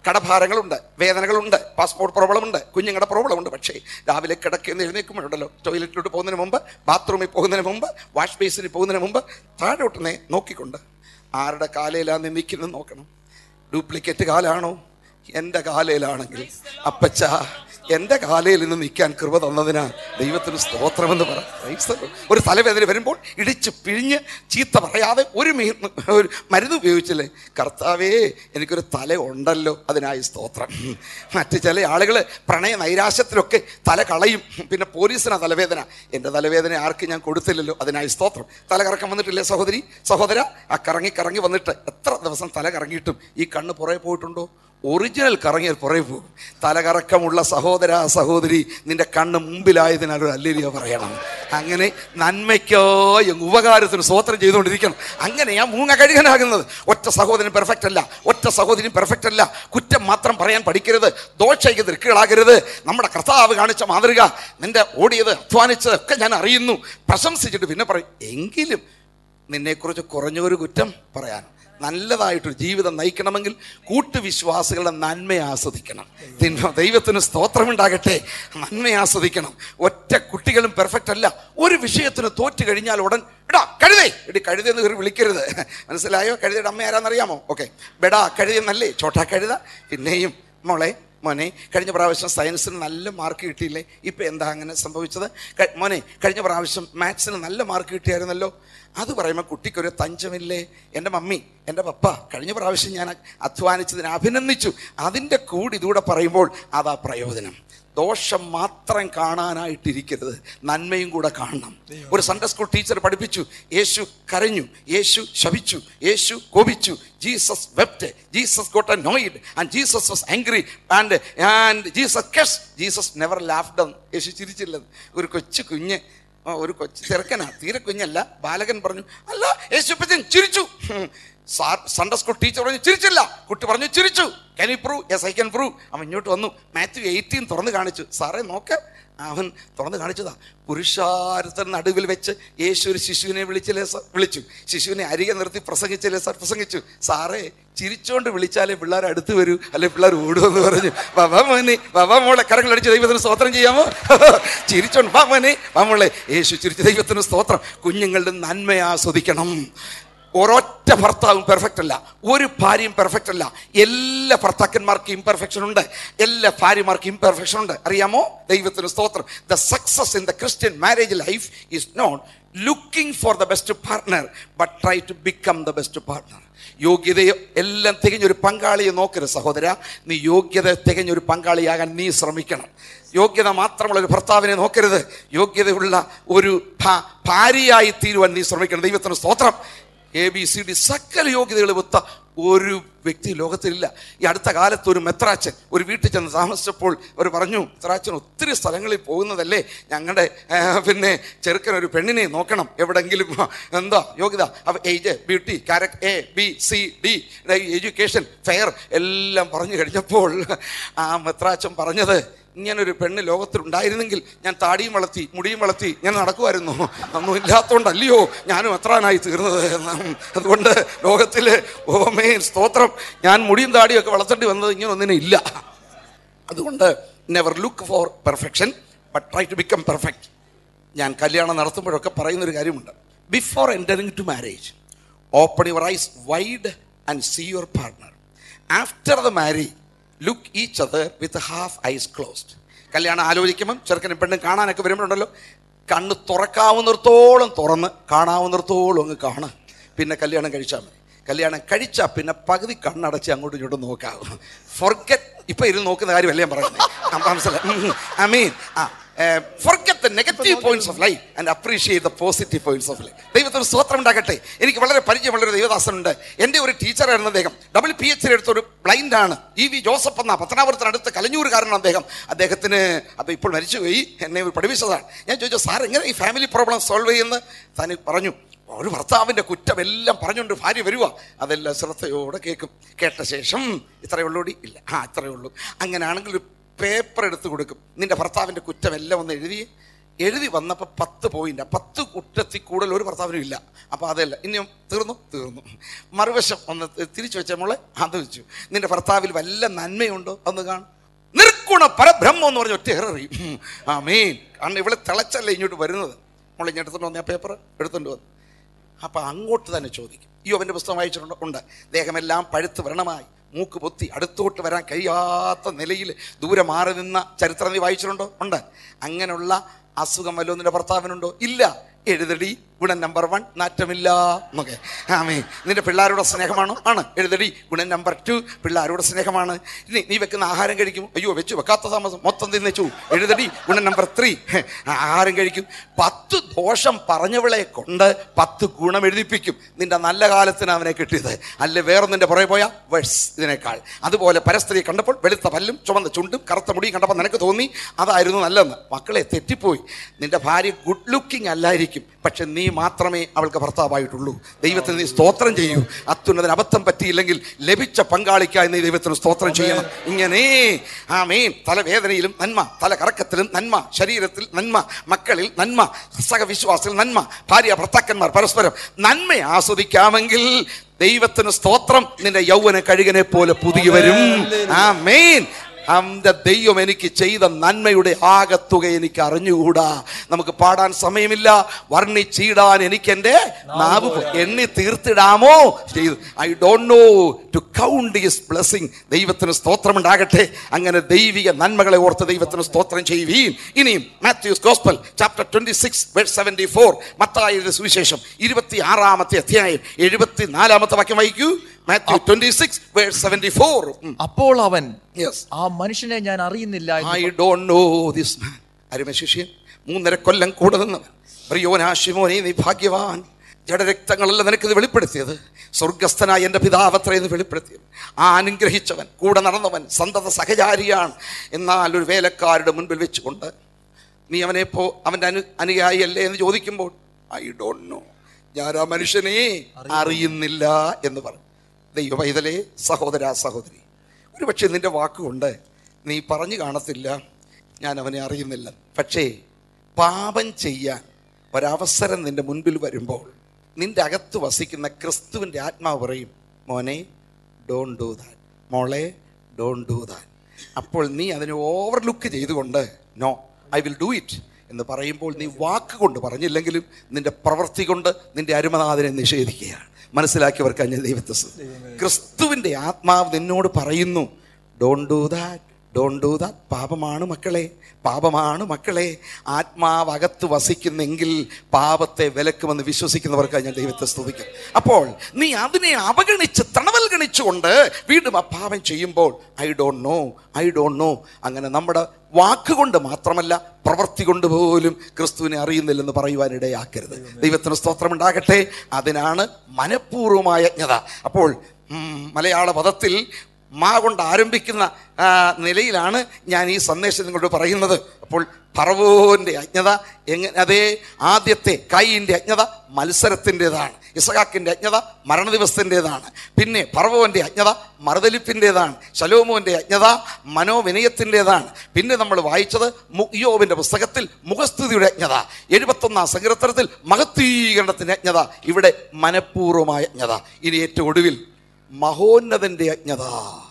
കടഭാരങ്ങളുണ്ട് വേദനകളുണ്ട് പാസ്പോർട്ട് പ്രോബ്ലമുണ്ട് കുഞ്ഞുങ്ങളുടെ പ്രോബ്ലമുണ്ട് പക്ഷേ രാവിലെ കിടക്കുന്ന എഴുന്നേൽക്കുമ്പോഴുണ്ടല്ലോ ടോയ്ലറ്റിലോട്ട് പോകുന്നതിന് മുമ്പ് ബാത്റൂമിൽ പോകുന്നതിന് മുമ്പ് വാഷ് ബേസിന് പോകുന്നതിന് മുമ്പ് താഴോട്ടിനെ നോക്കിക്കൊണ്ട് ആരുടെ കാലയിലാന്ന് നിൽക്കുന്നത് നോക്കണം ഡ്യൂപ്ലിക്കേറ്റ് കാലാണോ എൻ്റെ കാലയിലാണെങ്കിൽ അപ്പച്ച എൻ്റെ കാലയിൽ നിന്ന് നിൽക്കാൻ കൃപ തന്നതിനാൽ ദൈവത്തിന് സ്തോത്രമെന്ന് പറ Praise the Lord. ഒരു തലവേദന വരുമ്പോൾ ഇടിച്ച് പിഴിഞ്ഞ് ചീത്ത പറയാതെ ഒരു മീ ഒരു മരുന്ന് ഉപയോഗിച്ചില്ലേ കർത്താവേ എനിക്കൊരു തല ഉണ്ടല്ലോ അതിനായി സ്തോത്രം മറ്റ് ചില ആളുകൾ പ്രണയ നൈരാശ്യത്തിലൊക്കെ തല കളയും പിന്നെ പോലീസിനാ തലവേദന എൻ്റെ തലവേദന ആർക്കും ഞാൻ കൊടുത്തില്ലല്ലോ അതിനായി സ്തോത്രം തല കറക്കം വന്നിട്ടില്ലേ സഹോദരി സഹോദര ആ കറങ്ങി കറങ്ങി വന്നിട്ട് എത്ര ദിവസം തല കറങ്ങിയിട്ടും ഈ കണ്ണ് പുറകെ പോയിട്ടുണ്ടോ ഒറിജിനൽ കറങ്ങിയാൽ പുറകെ പോകും തലകറക്കമുള്ള സഹോദര സഹോദരി നിന്റെ കണ്ണ് മുമ്പിലായതിനാൽ ഒരു അല്ലേലിയ പറയണം അങ്ങനെ നന്മയ്ക്കോ എങ് ഉപകാരത്തിന് സ്വോത്രം ചെയ്തുകൊണ്ടിരിക്കണം അങ്ങനെയാ മൂങ്ങ കഴുകനാകുന്നത് ഒറ്റ സഹോദരൻ പെർഫെക്റ്റ് അല്ല ഒറ്റ സഹോദരൻ പെർഫെക്റ്റ് അല്ല കുറ്റം മാത്രം പറയാൻ പഠിക്കരുത് ദോഷയ്ക്ക് ദൃക്കുകളാകരുത് നമ്മുടെ കർത്താവ് കാണിച്ച മാതൃക നിന്റെ ഓടിയത് അധ്വാനിച്ചത് ഒക്കെ ഞാൻ അറിയുന്നു പ്രശംസിച്ചിട്ട് പിന്നെ പറയും എങ്കിലും നിന്നെക്കുറിച്ച് കുറഞ്ഞൊരു കുറ്റം പറയാൻ നല്ലതായിട്ടൊരു ജീവിതം നയിക്കണമെങ്കിൽ കൂട്ടുവിശ്വാസികളുടെ നന്മ ആസ്വദിക്കണം തിന്മ ദൈവത്തിന് സ്തോത്രമുണ്ടാകട്ടെ നന്മ ആസ്വദിക്കണം ഒറ്റ കുട്ടികളും പെർഫെക്റ്റ് അല്ല ഒരു വിഷയത്തിന് തോറ്റു കഴിഞ്ഞാൽ ഉടൻ എടാ കഴുതേ എടി കഴുതെന്ന് കയറി വിളിക്കരുത് മനസ്സിലായോ കഴുതയുടെ അമ്മ ആരാന്നറിയാമോ ഓക്കെ ബെടാ കഴുതെന്നല്ലേ ചോട്ടാ കഴുത പിന്നെയും മോളെ മോനെ കഴിഞ്ഞ പ്രാവശ്യം സയൻസിന് നല്ല മാർക്ക് കിട്ടിയില്ലേ ഇപ്പം എന്താ അങ്ങനെ സംഭവിച്ചത് ക- മോനെ കഴിഞ്ഞ പ്രാവശ്യം മാത്സിന് നല്ല മാർക്ക് കിട്ടിയായിരുന്നല്ലോ അത് പറയുമ്പോൾ കുട്ടിക്കൊരു തഞ്ചമില്ലേ എൻ്റെ മമ്മി എൻ്റെ പപ്പ കഴിഞ്ഞ പ്രാവശ്യം ഞാൻ അധ്വാനിച്ചതിന് അഭിനന്ദിച്ചു അതിൻ്റെ കൂടി ഇതൂടെ പറയുമ്പോൾ അതാ പ്രയോജനം ദോഷം മാത്രം കാണാനായിട്ടിരിക്കരുത് നന്മയും കൂടെ കാണണം ഒരു സൺഡേ സ്കൂൾ ടീച്ചർ പഠിപ്പിച്ചു യേശു കരഞ്ഞു യേശു ശപിച്ചു യേശു കോപിച്ചു Jesus wept Jesus got annoyed and Jesus was angry and and Jesus കെസ് ജീസസ് നെവർ ലാഫ്ഡ് യേശു ചിരിച്ചില്ലെന്ന് ഒരു കൊച്ചു കുഞ്ഞ് ആ, ഒരു കൊച്ചു ചെറുക്കനാ തീരെ കുഞ്ഞല്ല ബാലകൻ പറഞ്ഞു അല്ല യേശുപ്പച്ചൻ ചിരിച്ചു ഹും. സാർ സൺഡേ സ്കൂൾ ടീച്ചർ പറഞ്ഞു ചിരിച്ചില്ല കുട്ടി പറഞ്ഞു ചിരിച്ചു can you prove yes I can prove അവൻ ഇങ്ങോട്ട് വന്നു മാത്യു എയ്റ്റീൻ തുറന്ന് കാണിച്ചു സാറേ നോക്ക് അവൻ തുറന്ന് കാണിച്ചതാ പുരുഷാരത്തിന് നടുവിൽ വെച്ച് യേശു ഒരു ശിശുവിനെ വിളിച്ചില്ലേ സാർ വിളിച്ചു ശിശുവിനെ അരികെ നിർത്തി പ്രസംഗിച്ചില്ലേ സാർ പ്രസംഗിച്ചു സാറേ ചിരിച്ചോണ്ട് വിളിച്ചാലേ പിള്ളേർ അടുത്ത് വരൂ അല്ലെ പിള്ളേർ ഓടുമെന്ന് പറഞ്ഞു വാ മോനെ വാ മോളെ കരങ്ങളടിച്ച് ദൈവത്തിന് സ്തോത്രം ചെയ്യാമോ ചിരിച്ചോണ്ട് വാ മോനെ വാ മോളെ യേശു ചിരിച്ച് ദൈവത്തിന് സ്തോത്രം കുഞ്ഞുങ്ങളുടെ നന്മ ആസ്വദിക്കണം ഒരൊറ്റ ഭർത്താവും പെർഫെക്റ്റ് അല്ല ഒരു ഭാര്യയും പെർഫെക്റ്റ് അല്ല എല്ലാ ഭർത്താക്കന്മാർക്കും ഇംപെർഫെക്ഷൻ ഉണ്ട് എല്ലാ ഭാര്യമാർക്കും ഇംപെർഫെക്ഷൻ ഉണ്ട് അറിയാമോ ദൈവത്തിന് സ്തോത്രം the success in the Christian marriage life is not looking for the best partner but try to become the best partner യോഗ്യതയോ എല്ലാം തികഞ്ഞൊരു പങ്കാളിയെ നോക്കരുത് സഹോദര നീ യോഗ്യത തികഞ്ഞൊരു പങ്കാളിയാകാൻ നീ ശ്രമിക്കണം യോഗ്യത മാത്രമുള്ള ഒരു ഭർത്താവിനെ നോക്കരുത് യോഗ്യതയുള്ള ഒരു ഭാ- ഭാര്യയായി തീരുവാൻ നീ ശ്രമിക്കണം ദൈവത്തിന് സ്തോത്രം എ ബി സി ഡി സകല യോഗ്യതകൾ ഒത്ത ഒരു വ്യക്തി ലോകത്തിലില്ല ഈ അടുത്ത കാലത്ത് ഒരു മെത്രാച്ചൻ ഒരു വീട്ടിൽ ചെന്ന് താമസിച്ചപ്പോൾ അവർ പറഞ്ഞു മെത്രാച്ചൻ ഒത്തിരി സ്ഥലങ്ങളിൽ പോകുന്നതല്ലേ ഞങ്ങളുടെ ആ, പിന്നെ ചെറുക്കൻ ഒരു പെണ്ണിനെ നോക്കണം എവിടെങ്കിലും ആ, എന്താ യോഗ്യത അവ age beauty character A B C D education fair എല്ലാം പറഞ്ഞു കഴിഞ്ഞപ്പോൾ ആ മെത്രാച്ചൻ പറഞ്ഞത് ഇങ്ങനൊരു പെണ്ണ് ലോകത്തിലുണ്ടായിരുന്നെങ്കിൽ ഞാൻ താടിയും വളർത്തി മുടിയും വളർത്തി ഞാൻ നടക്കുമായിരുന്നു ഒന്നും ഇല്ലാത്തതുകൊണ്ടല്ലയോ ഞാനും എത്രാനായി തീർന്നത് എന്ന്. അതുകൊണ്ട് ലോകത്തിൽ ഓമേ സ്തോത്രം ഞാൻ മുടിയും താടിയും ഒക്കെ വളർത്തേണ്ടി വന്നത് ഇങ്ങനെ ഒന്നിനും ഇല്ല അതുകൊണ്ട് never look for perfection but try to become perfect ഞാൻ കല്യാണം നടത്തുമ്പോഴൊക്കെ പറയുന്നൊരു കാര്യമുണ്ട് before entering to marriage open your eyes wide and see your partner after the marriage look each other with half eyes closed കല്യാണം ആലോചിക്കുമ്പം ചെറുക്കനും പെണ്ണും കാണാനൊക്കെ വരുമ്പോഴുണ്ടല്ലോ കണ്ണ് തുറക്കാവുന്നിടത്തോളം തുറന്ന് കാണാവുന്നിടത്തോളം അങ്ങ് കാണുക പിന്നെ കല്യാണം കഴിച്ചാൽ മതി കല്യാണം കഴിച്ചാൽ പിന്നെ പകുതി കണ്ണടച്ച് അങ്ങോട്ടും ഇങ്ങോട്ടും നോക്കാവും ഫൊർഗറ്റ് ഇപ്പൊ ഇരുന്ന് നോക്കുന്ന കാര്യമല്ല ഞാൻ പറയുന്നത് മനസ്സിലായി I mean ah forget the negative points of life and appreciate the positive points of life ദൈവത്തിന് സ്വത്രം ഉണ്ടാകട്ടെ എനിക്ക് വളരെ പരിചയമുള്ള ഒരു ദൈവദാസനുണ്ട് എൻ്റെ ഒരു ടീച്ചറായിരുന്നു അദ്ദേഹം ഡബിൾ പി എച്ച് എടുത്ത ഒരു ബ്ലൈൻഡ് ആണ് ഇ വി ജോസഫ് എന്ന പത്തനാപുരത്തിനടുത്ത് കലഞ്ഞൂരുകാരനാണ് അദ്ദേഹം അദ്ദേഹത്തിന് അപ്പോൾ ഇപ്പോൾ മരിച്ചുപോയി എന്നെ ഒരു പഠിപ്പിച്ചതാണ് ഞാൻ ചോദിച്ചു സാർ എങ്ങനെ ഈ ഫാമിലി പ്രോബ്ലം സോൾവ് ചെയ്യുന്നത് താൻ പറഞ്ഞു ഒരു ഭർത്താവിൻ്റെ കുറ്റമെല്ലാം പറഞ്ഞുകൊണ്ട് ഭാര്യ വരുക അതെല്ലാം ശ്രദ്ധയോടെ കേൾക്കും കേട്ട ശേഷം ഇത്രയേ ഉള്ളൂടി ഇല്ല ആ ഇത്രയേ ഉള്ളൂ അങ്ങനെയാണെങ്കിൽ ഒരു പേപ്പർ എടുത്ത് കൊടുക്കും നിന്റെ ഭർത്താവിൻ്റെ കുറ്റമെല്ലാം ഒന്ന് എഴുതി എഴുതി വന്നപ്പോൾ പത്ത് പോയിന്റ് പത്ത് കുറ്റത്തിൽ കൂടുതൽ ഒരു ഭർത്താവിനും ഇല്ല അപ്പോൾ അതല്ല ഇനിയും തീർന്നു തീർന്നു മറുവശം ഒന്ന് തിരിച്ചു വെച്ച മോളെ അത് വെച്ചു നിന്റെ ഭർത്താവിൽ വല്ല നന്മയുണ്ടോ ഒന്ന് കാണും നിർഗുണ പരബ്രഹ്മം എന്ന് പറഞ്ഞ ഒറ്റ ഏററിയും ആ മീൻ കാരണം ഇവിടെ തിളച്ചല്ലേ ഇങ്ങോട്ട് വരുന്നത് മോളെ ഇങ്ങ് എടുത്തോണ്ട് വന്ന ആ പേപ്പർ എടുത്തോണ്ട് വന്നു അപ്പം അങ്ങോട്ട് തന്നെ ചോദിക്കും ഈ അവൻ്റെ പുസ്തകം വായിച്ചിട്ടുണ്ടോ ഉണ്ട് ദേഹമെല്ലാം പഴുത്ത് വ്രണമായി മൂക്ക് പൊത്തി അടുത്തോട്ട് വരാൻ കഴിയാത്ത നിലയിൽ ദൂരെ മാറി നിന്ന ചരിത്രം നീ വായിച്ചിട്ടുണ്ടോ ഉണ്ട് അങ്ങനെയുള്ള അസുഖം വല്ലതും നിന്റെ ഭർത്താവിനുണ്ടോ ഇല്ല എഴുതടി ഗുണം നമ്പർ വൺ നാറ്റമില്ല എന്നൊക്കെ ആമേ നിന്റെ പിള്ളേരുടെ സ്നേഹമാണോ ആണ് എഴുതടി ഗുണം നമ്പർ ടു പിള്ളേരുടെ സ്നേഹമാണ് ഇനി നീ വെക്കുന്ന ആഹാരം കഴിക്കും അയ്യോ വെച്ചു വെക്കാത്ത താമസം മൊത്തം തിന്നച്ചു എഴുതടി ഗുണം നമ്പർ ത്രീ ആഹാരം കഴിക്കും പത്ത് ദോഷം പറഞ്ഞവളെ കൊണ്ട് പത്ത് ഗുണം എഴുതിപ്പിക്കും നിന്റെ നല്ല കാലത്തിന് അവനെ കിട്ടിയത് അല്ലെ വേറെ നിന്റെ പുറകെ പോയ വേഴ്സ് ഇതിനേക്കാൾ അതുപോലെ പരസ്ത്രീയെ കണ്ടപ്പോൾ വെളുത്ത പല്ലും ചുമന്ന ചുണ്ടും കറുത്ത മുടിയും കണ്ടപ്പോൾ നിനക്ക് തോന്നി അതായിരുന്നു നല്ലതെന്ന് മക്കളെ തെറ്റിപ്പോയി നിന്റെ ഭാര്യ ഗുഡ് ലുക്കിംഗ് അല്ലായിരിക്കും പക്ഷെ നീ മാത്രമേ അവൾക്ക് ഭർത്താവായിട്ടുള്ളൂ ദൈവത്തിന് നീ സ്തോത്രം ചെയ്യൂ അത്യുന്നതിന് അബദ്ധം പറ്റിയില്ലെങ്കിൽ ലഭിച്ച പങ്കാളിക്കായി നീ ദൈവത്തിന് സ്തോത്രം ചെയ്യണം ഇങ്ങനെ ആ മീൻ തലവേദനയിലും നന്മ തല കറക്കത്തിലും നന്മ ശരീരത്തിൽ നന്മ മക്കളിൽ നന്മ സഹവിശ്വാസത്തിൽ നന്മ ഭാര്യ ഭർത്താക്കന്മാർ പരസ്പരം നന്മ ആസ്വദിക്കാമെങ്കിൽ ദൈവത്തിന് സ്തോത്രം നിന്റെ യൗവന കഴുകനെ പോലെ പുതിയ വരും ആ മെയിൻ അവന്റെ ദൈവം എനിക്ക് ചെയ്ത നന്മയുടെ ആകത്തുക എനിക്ക് അറിഞ്ഞുകൂടാ നമുക്ക് പാടാൻ സമയമില്ല വർണ്ണിച്ചിടാൻ എനിക്ക് എൻ്റെ നാവ് പോ- എണ്ണി തീർത്തിടാമോ ചെയ്തു I don't know to count his blessing ദൈവത്തിന് സ്തോത്രം ഉണ്ടാകട്ടെ അങ്ങനെ ദൈവിക നന്മകളെ ഓർത്ത് ദൈവത്തിന് സ്തോത്രം ചെയ്യുവീൻ ഇനിയും Matthew's gospel chapter twenty six seventy four മത്തായ സുവിശേഷം ഇരുപത്തി ആറാമത്തെ അധ്യായം എഴുപത്തി നാലാമത്തെ വാക്യം വായിക്കൂ Matthew twenty six seventy four അപ്പോൾ അവൻ യെസ് ആ മനുഷ്യനെ ഞാൻ അറിയുന്നില്ല എന്ന് I don't know this man അരുമ ശിഷ്യൻ മൂന്നര കൊല്ലം കൂടെ നിന്നവൻ പ്രിയോനാശിമോനെ നീ ഭാഗ്യവാൻ ജഡരക്തങ്ങളല്ല നിനക്ക് ഇത് വെളിപ്പെടുത്തിയത് സ്വർഗസ്ഥനായ എൻ്റെ പിതാവത്രേ എന്ന് വെളിപ്പെടുത്തിയത് ആ അനുഗ്രഹിച്ചവൻ കൂടെ നടന്നവൻ സന്തത സഹചാരിയാണ് എന്നാൽ ഒരു വേലക്കാരുടെ മുൻപിൽ വെച്ചുകൊണ്ട് നീ അവനെ പോ അവൻ്റെ അനു അനുയായി അല്ലേ എന്ന് ചോദിക്കുമ്പോൾ ഐ ഡോണ്ട് നോ ഞാൻ ആ മനുഷ്യനെ അറിയുന്നില്ല എന്ന് പറഞ്ഞു ദൈവ പൈതലേ സഹോദര സഹോദരി ഒരുപക്ഷെ നിന്റെ വാക്കുകൊണ്ട് നീ പറഞ്ഞു കാണത്തില്ല ഞാൻ അവനെ അറിയുന്നില്ല പക്ഷേ പാപം ചെയ്യാൻ ഒരവസരം നിന്റെ മുൻപിൽ വരുമ്പോൾ നിന്റെ അകത്ത് വസിക്കുന്ന ക്രിസ്തുവിൻ്റെ ആത്മാവ് പറയും മോനെ ഡോൺ ഡൂ ദാറ്റ് മോളെ ഡോൺ ഡൂ ദാറ്റ് അപ്പോൾ നീ അതിനെ ഓവർലുക്ക് ചെയ്തുകൊണ്ട് no I will do it എന്ന് പറയുമ്പോൾ നീ വാക്കുകൊണ്ട് പറഞ്ഞില്ലെങ്കിലും നിന്റെ പ്രവൃത്തി കൊണ്ട് നിന്റെ അരുമനാഥനെ നിഷേധിക്കുകയാണ് മനസ്സിലാക്കിയവർക്ക് അഞ്ഞ ദൈവത്തെ സ്തുതി. ക്രിസ്തുവിൻ്റെ ആത്മാവ് നിന്നോട് പറയുന്നു don't do that don't do that പാപമാണ് മക്കളെ പാപമാണ് മക്കളെ ആത്മാവ് അകത്ത് വസിക്കുന്നെങ്കിൽ പാപത്തെ വിലക്കുമെന്ന് വിശ്വസിക്കുന്നവർക്ക് ഞാൻ ദൈവത്തെ സ്തുതിക്കും അപ്പോൾ നീ അതിനെ അവഗണിച്ച് തണവൽ ഗണിച്ചുകൊണ്ട് വീണ്ടും ആ പാപം ചെയ്യുമ്പോൾ I don't know I don't know അങ്ങനെ നമ്മുടെ വാക്കുകൊണ്ട് മാത്രമല്ല പ്രവൃത്തി കൊണ്ട് പോലും ക്രിസ്തുവിനെ അറിയുന്നില്ലെന്ന് പറയുവാനിടയാക്കരുത് ദൈവത്തിന് സ്തോത്രം ഉണ്ടാകട്ടെ അതിനാണ് മനഃപൂർവമായ യജ്ഞത അപ്പോൾ ഉം, മലയാള പദത്തിൽ മാ കൊണ്ട് ആരംഭിക്കുന്ന ആ, നിലയിലാണ് ഞാൻ ഈ സന്ദേശം നിങ്ങളോട് പറയുന്നത് അപ്പോൾ പറവോന്റെ അജ്ഞത എങ്ങനെ അതേ ആദ്യത്തെ കൈയിൻ്റെ അജ്ഞത മത്സരത്തിൻ്റെതാണ് ഇസഹാക്കിൻ്റെ അജ്ഞത മരണദിവസത്തിൻ്റെതാണ് പിന്നെ പറവോന്റെ അജ്ഞത മറുതലിപ്പിൻ്റെതാണ് ശലോമോന്റെ അജ്ഞത മനോവിനയത്തിൻ്റെതാണ് പിന്നെ നമ്മൾ വായിച്ചത് യോവിൻ്റെ പുസ്തകത്തിൽ മുഖസ്തുതിയുടെ അജ്ഞത എഴുപത്തൊന്നാം സങ്കീർത്തനത്തിൽ മഹത്തീകരണത്തിൻ്റെ അജ്ഞത ഇവിടെ മനഃപൂർവമായ അജ്ഞത ഇനി ഏറ്റവും ഒടുവിൽ മഹോന്നതന്റെ അജ്ഞത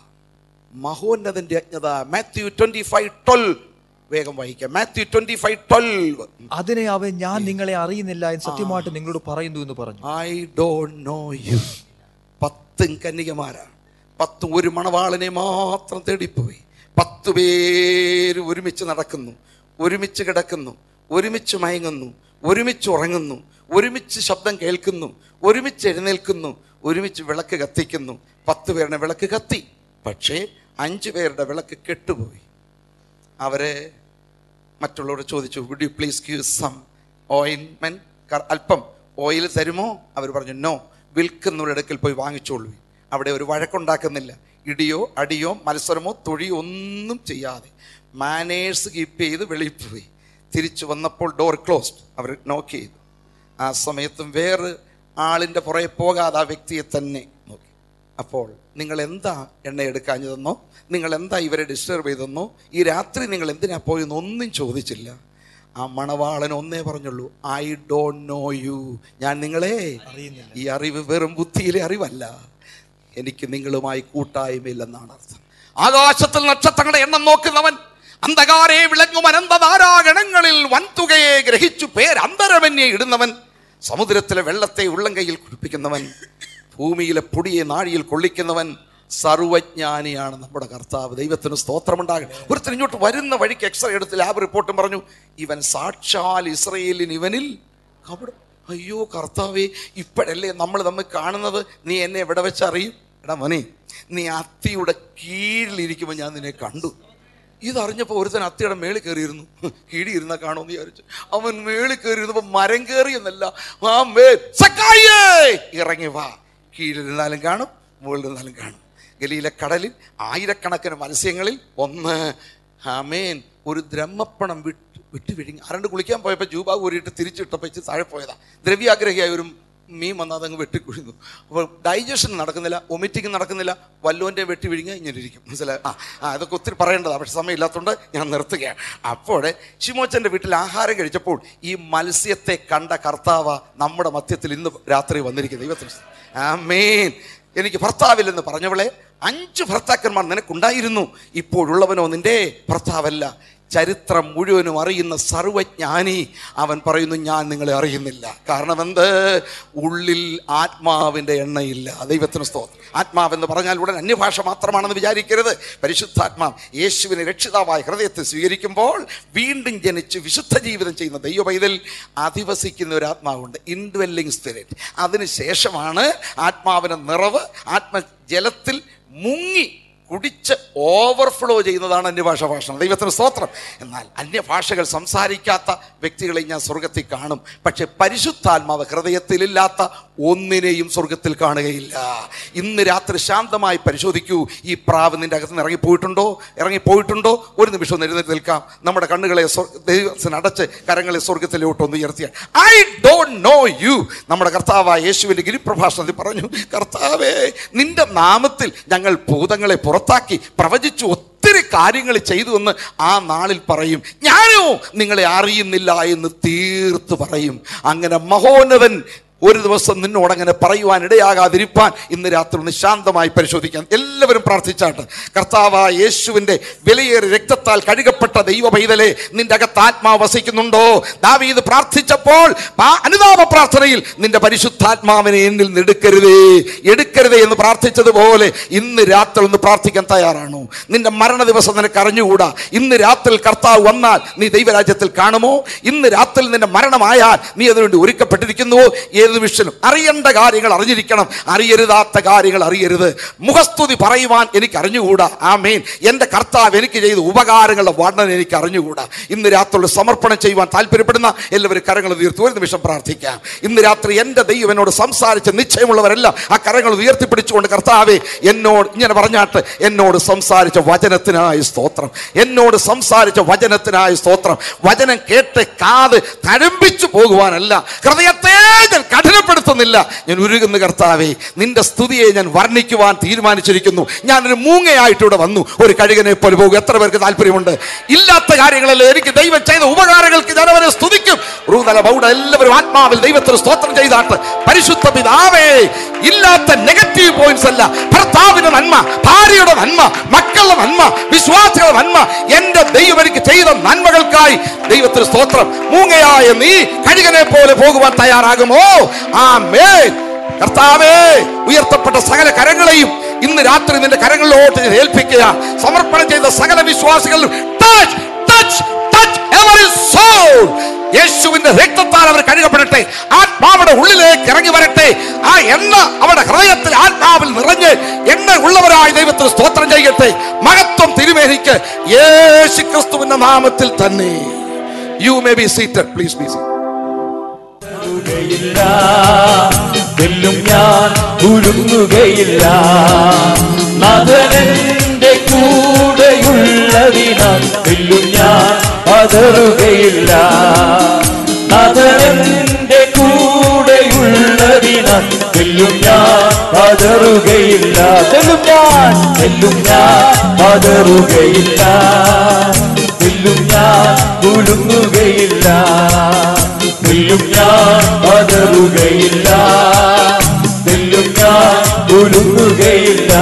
മഹോന്നതന്റെ അജ്ഞത മാത്യു ട്വന്റി ഫൈവ് ട്വൽവ് വേഗം വായിക്കാം മാത്യു ട്വന്റി ഫൈവ് ട്വൽവ് അതിനെ അവൻ ഞാൻ നിങ്ങളെ അറിയുന്നില്ല എന്ന് സത്യമായിട്ട് നിങ്ങളോട് പറയുന്നു എന്ന് പറഞ്ഞു ഐ ഡോണ്ട് നോ യു പത്തും കന്യകമാരാണ് പത്തും ഒരു മണവാളനെ മാത്രം തേടിപ്പോയി പത്ത് പേര് ഒരുമിച്ച് നടക്കുന്നു ഒരുമിച്ച് കിടക്കുന്നു ഒരുമിച്ച് മയങ്ങുന്നു ഒരുമിച്ച് ഉറങ്ങുന്നു ഒരുമിച്ച് ശബ്ദം കേൾക്കുന്നു ഒരുമിച്ച് എഴുന്നേൽക്കുന്നു ഒരുമിച്ച് വിളക്ക് കത്തിക്കുന്നു പത്ത് പേരുടെ വിളക്ക് കത്തി പക്ഷേ അഞ്ചു പേരുടെ വിളക്ക് കെട്ടുപോയി അവരെ മറ്റുള്ളവരോട് ചോദിച്ചു would you please give some ഓയിൻമെൻ അല്പം ഓയിൽ തരുമോ അവർ പറഞ്ഞു നോ വിൽക്കുന്നവരുടെ അടുക്കൽ പോയി വാങ്ങിച്ചോളൂ അവിടെ ഒരു വഴക്കുണ്ടാക്കുന്നില്ല ഇടിയോ അടിയോ മത്സരമോ തൊഴിയോ ഒന്നും ചെയ്യാതെ മാനേഴ്സ് കീപ്പ് ചെയ്ത് വെളിയിൽ പോയി തിരിച്ചു വന്നപ്പോൾ ഡോർ ക്ലോസ്ഡ് അവർ നോക്ക് ചെയ്തു ആ സമയത്തും വേറെ ആളിൻ്റെ പുറകെ പോകാതെ ആ വ്യക്തിയെ തന്നെ നോക്കി അപ്പോൾ നിങ്ങൾ എന്താ എണ്ണ എടുക്കാഞ്ഞതെന്നോ നിങ്ങൾ എന്താ ഇവരെ ഡിസ്റ്റർബ് ചെയ്തെന്നോ ഈ രാത്രി നിങ്ങൾ എന്തിനാ പോയെന്നോ ഒന്നും ചോദിച്ചില്ല ആ മണവാളൻ ഒന്നേ പറഞ്ഞുള്ളൂ ഐ ഡോണ്ട് നോ യു ഞാൻ നിങ്ങളെ അറിയുന്നില്ല. ഈ അറിവ് വെറും ബുദ്ധിയിലെ അറിവല്ല എനിക്ക് നിങ്ങളുമായി കൂട്ടായ്മയില്ലെന്നാണ് അർത്ഥം ആകാശത്തിൽ നക്ഷത്രങ്ങളുടെ എണ്ണം നോക്കുന്നവൻ അന്ധകാരെ വിളങ്ങും അനന്തധാരാഗണങ്ങളിൽ വൻതുകയെ ഗ്രഹിച്ചു പേരന്തരമന്യെ ഇടുന്നവൻ സമുദ്രത്തിലെ വെള്ളത്തെ ഉള്ളംകൈയിൽ കുടിപ്പിക്കുന്നവൻ ഭൂമിയിലെ പൊടിയെ നാഴിയിൽ കൊള്ളിക്കുന്നവൻ സർവജ്ഞാനിയാണ് നമ്മുടെ കർത്താവ് ദൈവത്തിന് സ്തോത്രമുണ്ടാകട്ടെ ഒരുത്തർ ഇങ്ങോട്ട് വരുന്ന വഴിക്ക് എക്സ്റേ എടുത്ത് ലാബ് റിപ്പോർട്ടും പറഞ്ഞു ഇവൻ സാക്ഷാൽ ഇസ്രയേലിന് ഇവനിൽ കപടം അയ്യോ കർത്താവേ ഇപ്പോഴല്ലേ നമ്മൾ തമ്മിൽ കാണുന്നത് നീ എന്നെ എവിടെ വെച്ചറിയും എടാ മോനെ നീ അത്തിയുടെ കീഴിലിരിക്കുമ്പോൾ ഞാൻ നിന്നെ കണ്ടു ഇതറിഞ്ഞപ്പോൾ ഒരുത്തൻ അത്തിയുടെ മേളിൽ കയറിയിരുന്നു കീഴി ഇരുന്ന കാണുമെന്ന് വിചാരിച്ചു അവൻ മേളിൽ കയറിയിരുന്നപ്പോൾ മരം കയറിയെന്നല്ല ആ മേ സക്കായേ ഇറങ്ങി വാ കീഴിലിരുന്നാലും കാണും മുകളിലിരുന്നാലും കാണും ഗലിയിലെ കടലിൽ ആയിരക്കണക്കിന് മത്സ്യങ്ങളിൽ ഒന്ന് ആമേൻ ഒരു ദ്രഹ്മപ്പണം വിട്ട് വിട്ട് വിഴുങ്ങി ആരണ്ട് കുളിക്കാൻ പോയപ്പോൾ ജൂബ ഊരിയിട്ട് തിരിച്ചിട്ടപ്പോൾ ഇച്ചിരി താഴെ പോയതാ ദ്രവ്യാഗ്രഹിയായ ഒരു മീൻ വന്നാൽ അതങ്ങ് വെട്ടിക്കുഴിഞ്ഞു അപ്പോൾ ഡൈജഷൻ നടക്കുന്നില്ല ഒമിറ്റിങ് നടക്കുന്നില്ല വല്ലോൻ്റെ വെട്ടി വിഴുങ്ങി ഇങ്ങനെ ഇരിക്കും മനസ്സിലായി ആ ആ അതൊക്കെ ഒത്തിരി പറയേണ്ടതാണ് പക്ഷെ സമയമില്ലാത്തതുകൊണ്ട് ഞാൻ നിർത്തുകയാണ് അപ്പോൾ ഷിമോച്ചൻ്റെ വീട്ടിൽ ആഹാരം കഴിച്ചപ്പോൾ ഈ മത്സ്യത്തെ കണ്ട കർത്താവ നമ്മുടെ മധ്യത്തിൽ ഇന്ന് രാത്രി വന്നിരിക്കുന്നത് ദൈവത്തിന് ആമേൻ എനിക്ക് ഭർത്താവില്ലെന്ന് പറഞ്ഞവളെ അഞ്ച് ഭർത്താക്കന്മാർ നിനക്കുണ്ടായിരുന്നു ഇപ്പോഴുള്ളവനോ നിന്റെ ഭർത്താവല്ല ചരിത്രം മുഴുവനും അറിയുന്ന സർവജ്ഞാനി അവൻ പറയുന്നു ഞാൻ നിങ്ങളെ അറിയുന്നില്ല കാരണം എന്ത് ഉള്ളിൽ ആത്മാവിൻ്റെ എണ്ണയില്ല ദൈവത്തിന് സ്തോത്രം ആത്മാവെന്ന് പറഞ്ഞാൽ ഉടൻ അന്യഭാഷ മാത്രമാണെന്ന് വിചാരിക്കരുത് പരിശുദ്ധാത്മാവ് യേശുവിനെ രക്ഷിതാവായ ഹൃദയത്തിൽ സ്വീകരിക്കുമ്പോൾ വീണ്ടും ജനിച്ച് വിശുദ്ധ ജീവിതം ചെയ്യുന്ന ദൈവ പൈതൽ അധിവസിക്കുന്ന ഒരു ആത്മാവുണ്ട് ഇൻഡ്വെല്ലിംഗ് സ്പിരിറ്റ് അതിനുശേഷമാണ് ആത്മാവിന് നിറവ് ആത്മജലത്തിൽ മുങ്ങി കുടിച്ച് ഓവർഫ്ലോ ചെയ്യുന്നതാണ് അന്യഭാഷ ഭാഷണം ദൈവത്തിന് സ്തോത്രം എന്നാൽ അന്യഭാഷകൾ സംസാരിക്കാത്ത വ്യക്തികളെ ഞാൻ സ്വർഗത്തിൽ കാണും പക്ഷെ പരിശുദ്ധാത്മാവ് ഹൃദയത്തിലില്ലാത്ത ഒന്നിനെയും സ്വർഗത്തിൽ കാണുകയില്ല ഇന്ന് രാത്രി ശാന്തമായി പരിശോധിക്കൂ ഈ പ്രാവ് നിന്റെ അകത്ത് നിന്ന് ഇറങ്ങിപ്പോയിട്ടുണ്ടോ ഇറങ്ങിപ്പോയിട്ടുണ്ടോ ഒരു നിമിഷം ഒന്ന് എഴുന്നേറ്റ് നിൽക്കാം നമ്മുടെ കണ്ണുകളെ സ്വർ- ദൈവത്തിന് അടച്ച് കരങ്ങളെ സ്വർഗത്തിലോട്ട് ഒന്ന് ഉയർത്തിയ ഐ ഡോണ്ട് നോ യു നമ്മുടെ കർത്താവായ യേശുവിന്റെ ഗിരിപ്രഭാഷണത്തിൽ പറഞ്ഞു കർത്താവേ നിന്റെ നാമത്തിൽ ഞങ്ങൾ ഭൂതങ്ങളെ പുറത്താക്കി പ്രവചിച്ചു ഒത്തിരി കാര്യങ്ങൾ ചെയ്തു എന്ന് ആ നാളിൽ പറയും ഞാനോ നിങ്ങളെ അറിയുന്നില്ല എന്ന് തീർത്ത് പറയും അങ്ങനെ മഹോന്നതൻ ഒരു ദിവസം നിന്നോട് അങ്ങനെ പറയുവാൻ ഇടയാകാതിരിപ്പാൻ ഇന്ന് രാത്രി ഒന്ന് ശാന്തമായി പരിശോധിക്കാം എല്ലാവരും പ്രാർത്ഥിച്ചാട്ട് കർത്താവായ യേശുവിന്റെ വിലയേറിയ രക്തത്താൽ കഴുകപ്പെട്ട ദൈവ പൈതലെ നിന്റെ അകത്ത് ആത്മാവ് വസിക്കുന്നുണ്ടോ ദാവീദ് പ്രാർത്ഥിച്ചപ്പോൾ ആ അനുതാപ പ്രാർത്ഥനയിൽ നിന്റെ പരിശുദ്ധാത്മാവിനെ എന്നിൽ നിന്ന് എടുക്കരുതേ എടുക്കരുതേ എന്ന് പ്രാർത്ഥിച്ചതുപോലെ ഇന്ന് രാത്രി ഒന്ന് പ്രാർത്ഥിക്കാൻ തയ്യാറാണോ നിന്റെ മരണ ദിവസം നിനക്ക് അറിഞ്ഞുകൂടാ ഇന്ന് രാത്രി കർത്താവ് വന്നാൽ നീ ദൈവരാജ്യത്തിൽ കാണുമോ ഇന്ന് രാത്രി നിന്റെ മരണമായാൽ നീ അതിനുവേണ്ടി ഒരുക്കപ്പെട്ടിരിക്കുന്നുവോ ഏത് വിഷനും അറിയേണ്ട കാര്യങ്ങൾ അറിഞ്ഞിരിക്കണം അറിയരുതാത്ത കാര്യങ്ങൾ അറിയരുത് മുഖസ്തുതി പറയുവാൻ എനിക്ക് അറിഞ്ഞുകൂടാ ആമേൻ എൻ്റെ കർത്താവ് എനിക്ക് ചെയ്ത ഉപകാരങ്ങളുടെ വർണ്ണന എനിക്ക് അറിഞ്ഞുകൂടാ ഇന്ന് രാത്രി സമർപ്പണം ചെയ്യുവാൻ താല്പര്യപ്പെടുന്ന എല്ലാവരും കരങ്ങൾ ഉയർത്തി ഒരു നിമിഷം പ്രാർത്ഥിക്കാം ഇന്ന് രാത്രി എൻ്റെ ദൈവം എന്നോട് സംസാരിച്ച നിശ്ചയമുള്ളവരെല്ലാം ആ കരങ്ങൾ ഉയർത്തിപ്പിടിച്ചുകൊണ്ട് കർത്താവെ എന്നോട് ഇങ്ങനെ പറഞ്ഞാട്ട് എന്നോട് സംസാരിച്ച വചനത്തിനായി സ്തോത്രം എന്നോട് സംസാരിച്ച വചനത്തിനായി സ്തോത്രം വചനം കേട്ട് കാത് തഴമ്പിച്ചു പോകുവാനല്ല ഹൃദയത്തെ ഞാൻ കഠിനപ്പെടുത്തുന്നില്ല ഞാൻ ഉരുകുന്ന കർത്താവേ നിന്റെ സ്തുതിയെ ഞാൻ വർണ്ണിക്കുവാൻ തീരുമാനിച്ചിരിക്കുന്നു ഞാനൊരു മൂങ്ങയായിട്ട് ഇവിടെ വന്നു ഒരു കഴുകനെ പോലെ പോകും എത്ര പേർക്ക് താല്പര്യമുണ്ട് ഇല്ലാത്ത കാര്യങ്ങളല്ലേ എനിക്ക് ദൈവം ചെയ്ത ഉപകാരങ്ങൾക്ക് ഞാൻ അവരെ സ്തുതിക്കും റൂതല ബൗഡ എല്ലാവരും ആത്മാവിൽ ദൈവത്തിന് സ്തോത്രം ചെയ്താട്ട് പരിശുദ്ധ പിതാവേ ഇല്ലാത്ത നെഗറ്റീവ് പോയിന്റ്സ് അല്ല ഭർത്താവിന്റെ നന്മ ഭാര്യയുടെ നന്മ മക്കളുടെ നന്മ വിശ്വാസികളുടെ നന്മ എന്റെ ദൈവം എനിക്ക് ചെയ്ത നന്മകൾക്കായി ദൈവത്തിന് സ്തോത്രം മൂങ്ങയായ നീ കഴുകനെ പോലെ പോകുവാൻ തയ്യാറാകുമോ ആ കർത്താവേ ഉയർത്തപ്പെട്ട സകല കരങ്ങളെയും ഇന്ന് രാത്രി നിന്റെ കരങ്ങളിലോട്ട് ഞാൻ ഏൽപ്പിക്കുക സമർപ്പണം ചെയ്ത സകല വിശ്വാസികളിലും touch, touch, touch every soul. യേശുവിന്റെ രക്തത്താൽ അവർ കഴുകപ്പെടട്ടെ ആത്മാവിടെ ഉള്ളിലേക്ക് ഇറങ്ങി വരട്ടെ ആ എണ്ണ അവരുടെ ഹൃദയത്തിൽ ആത്മാവിൽ നിറഞ്ഞ് എണ്ണ ഉള്ളവരായ ദൈവത്തിന് സ്തോത്രം ചെയ്യട്ടെ മഹത്വം തിരുമേനിക്ക് യേശു ക്രിസ്തുവിന്റെ നാമത്തിൽ തന്നെ you may be seated please be seated ഉരുകുകയില്ല വെല്ലും ഞാൻ ഉരുങ്ങുകയില്ല നഗരന്റെ കൂടെയുള്ളതിനാൽ വെല്ലും ഞാൻ പതറുകയില്ല നഗരന്റെ കൂടെയുള്ളതിനാൽ വെല്ലും ഞാൻ പതറുകയില്ല വെല്ലും ഞാൻ വെല്ലും ഞാൻ പതറുകയില്ല വെല്ലും തെല്ലും ഞാൻ കുലുങ്ങുകയില്ല തെല്ലും ഞാൻ പതറുകയില്ല തെല്ലും ഞാൻ കുലുങ്ങുകയില്ല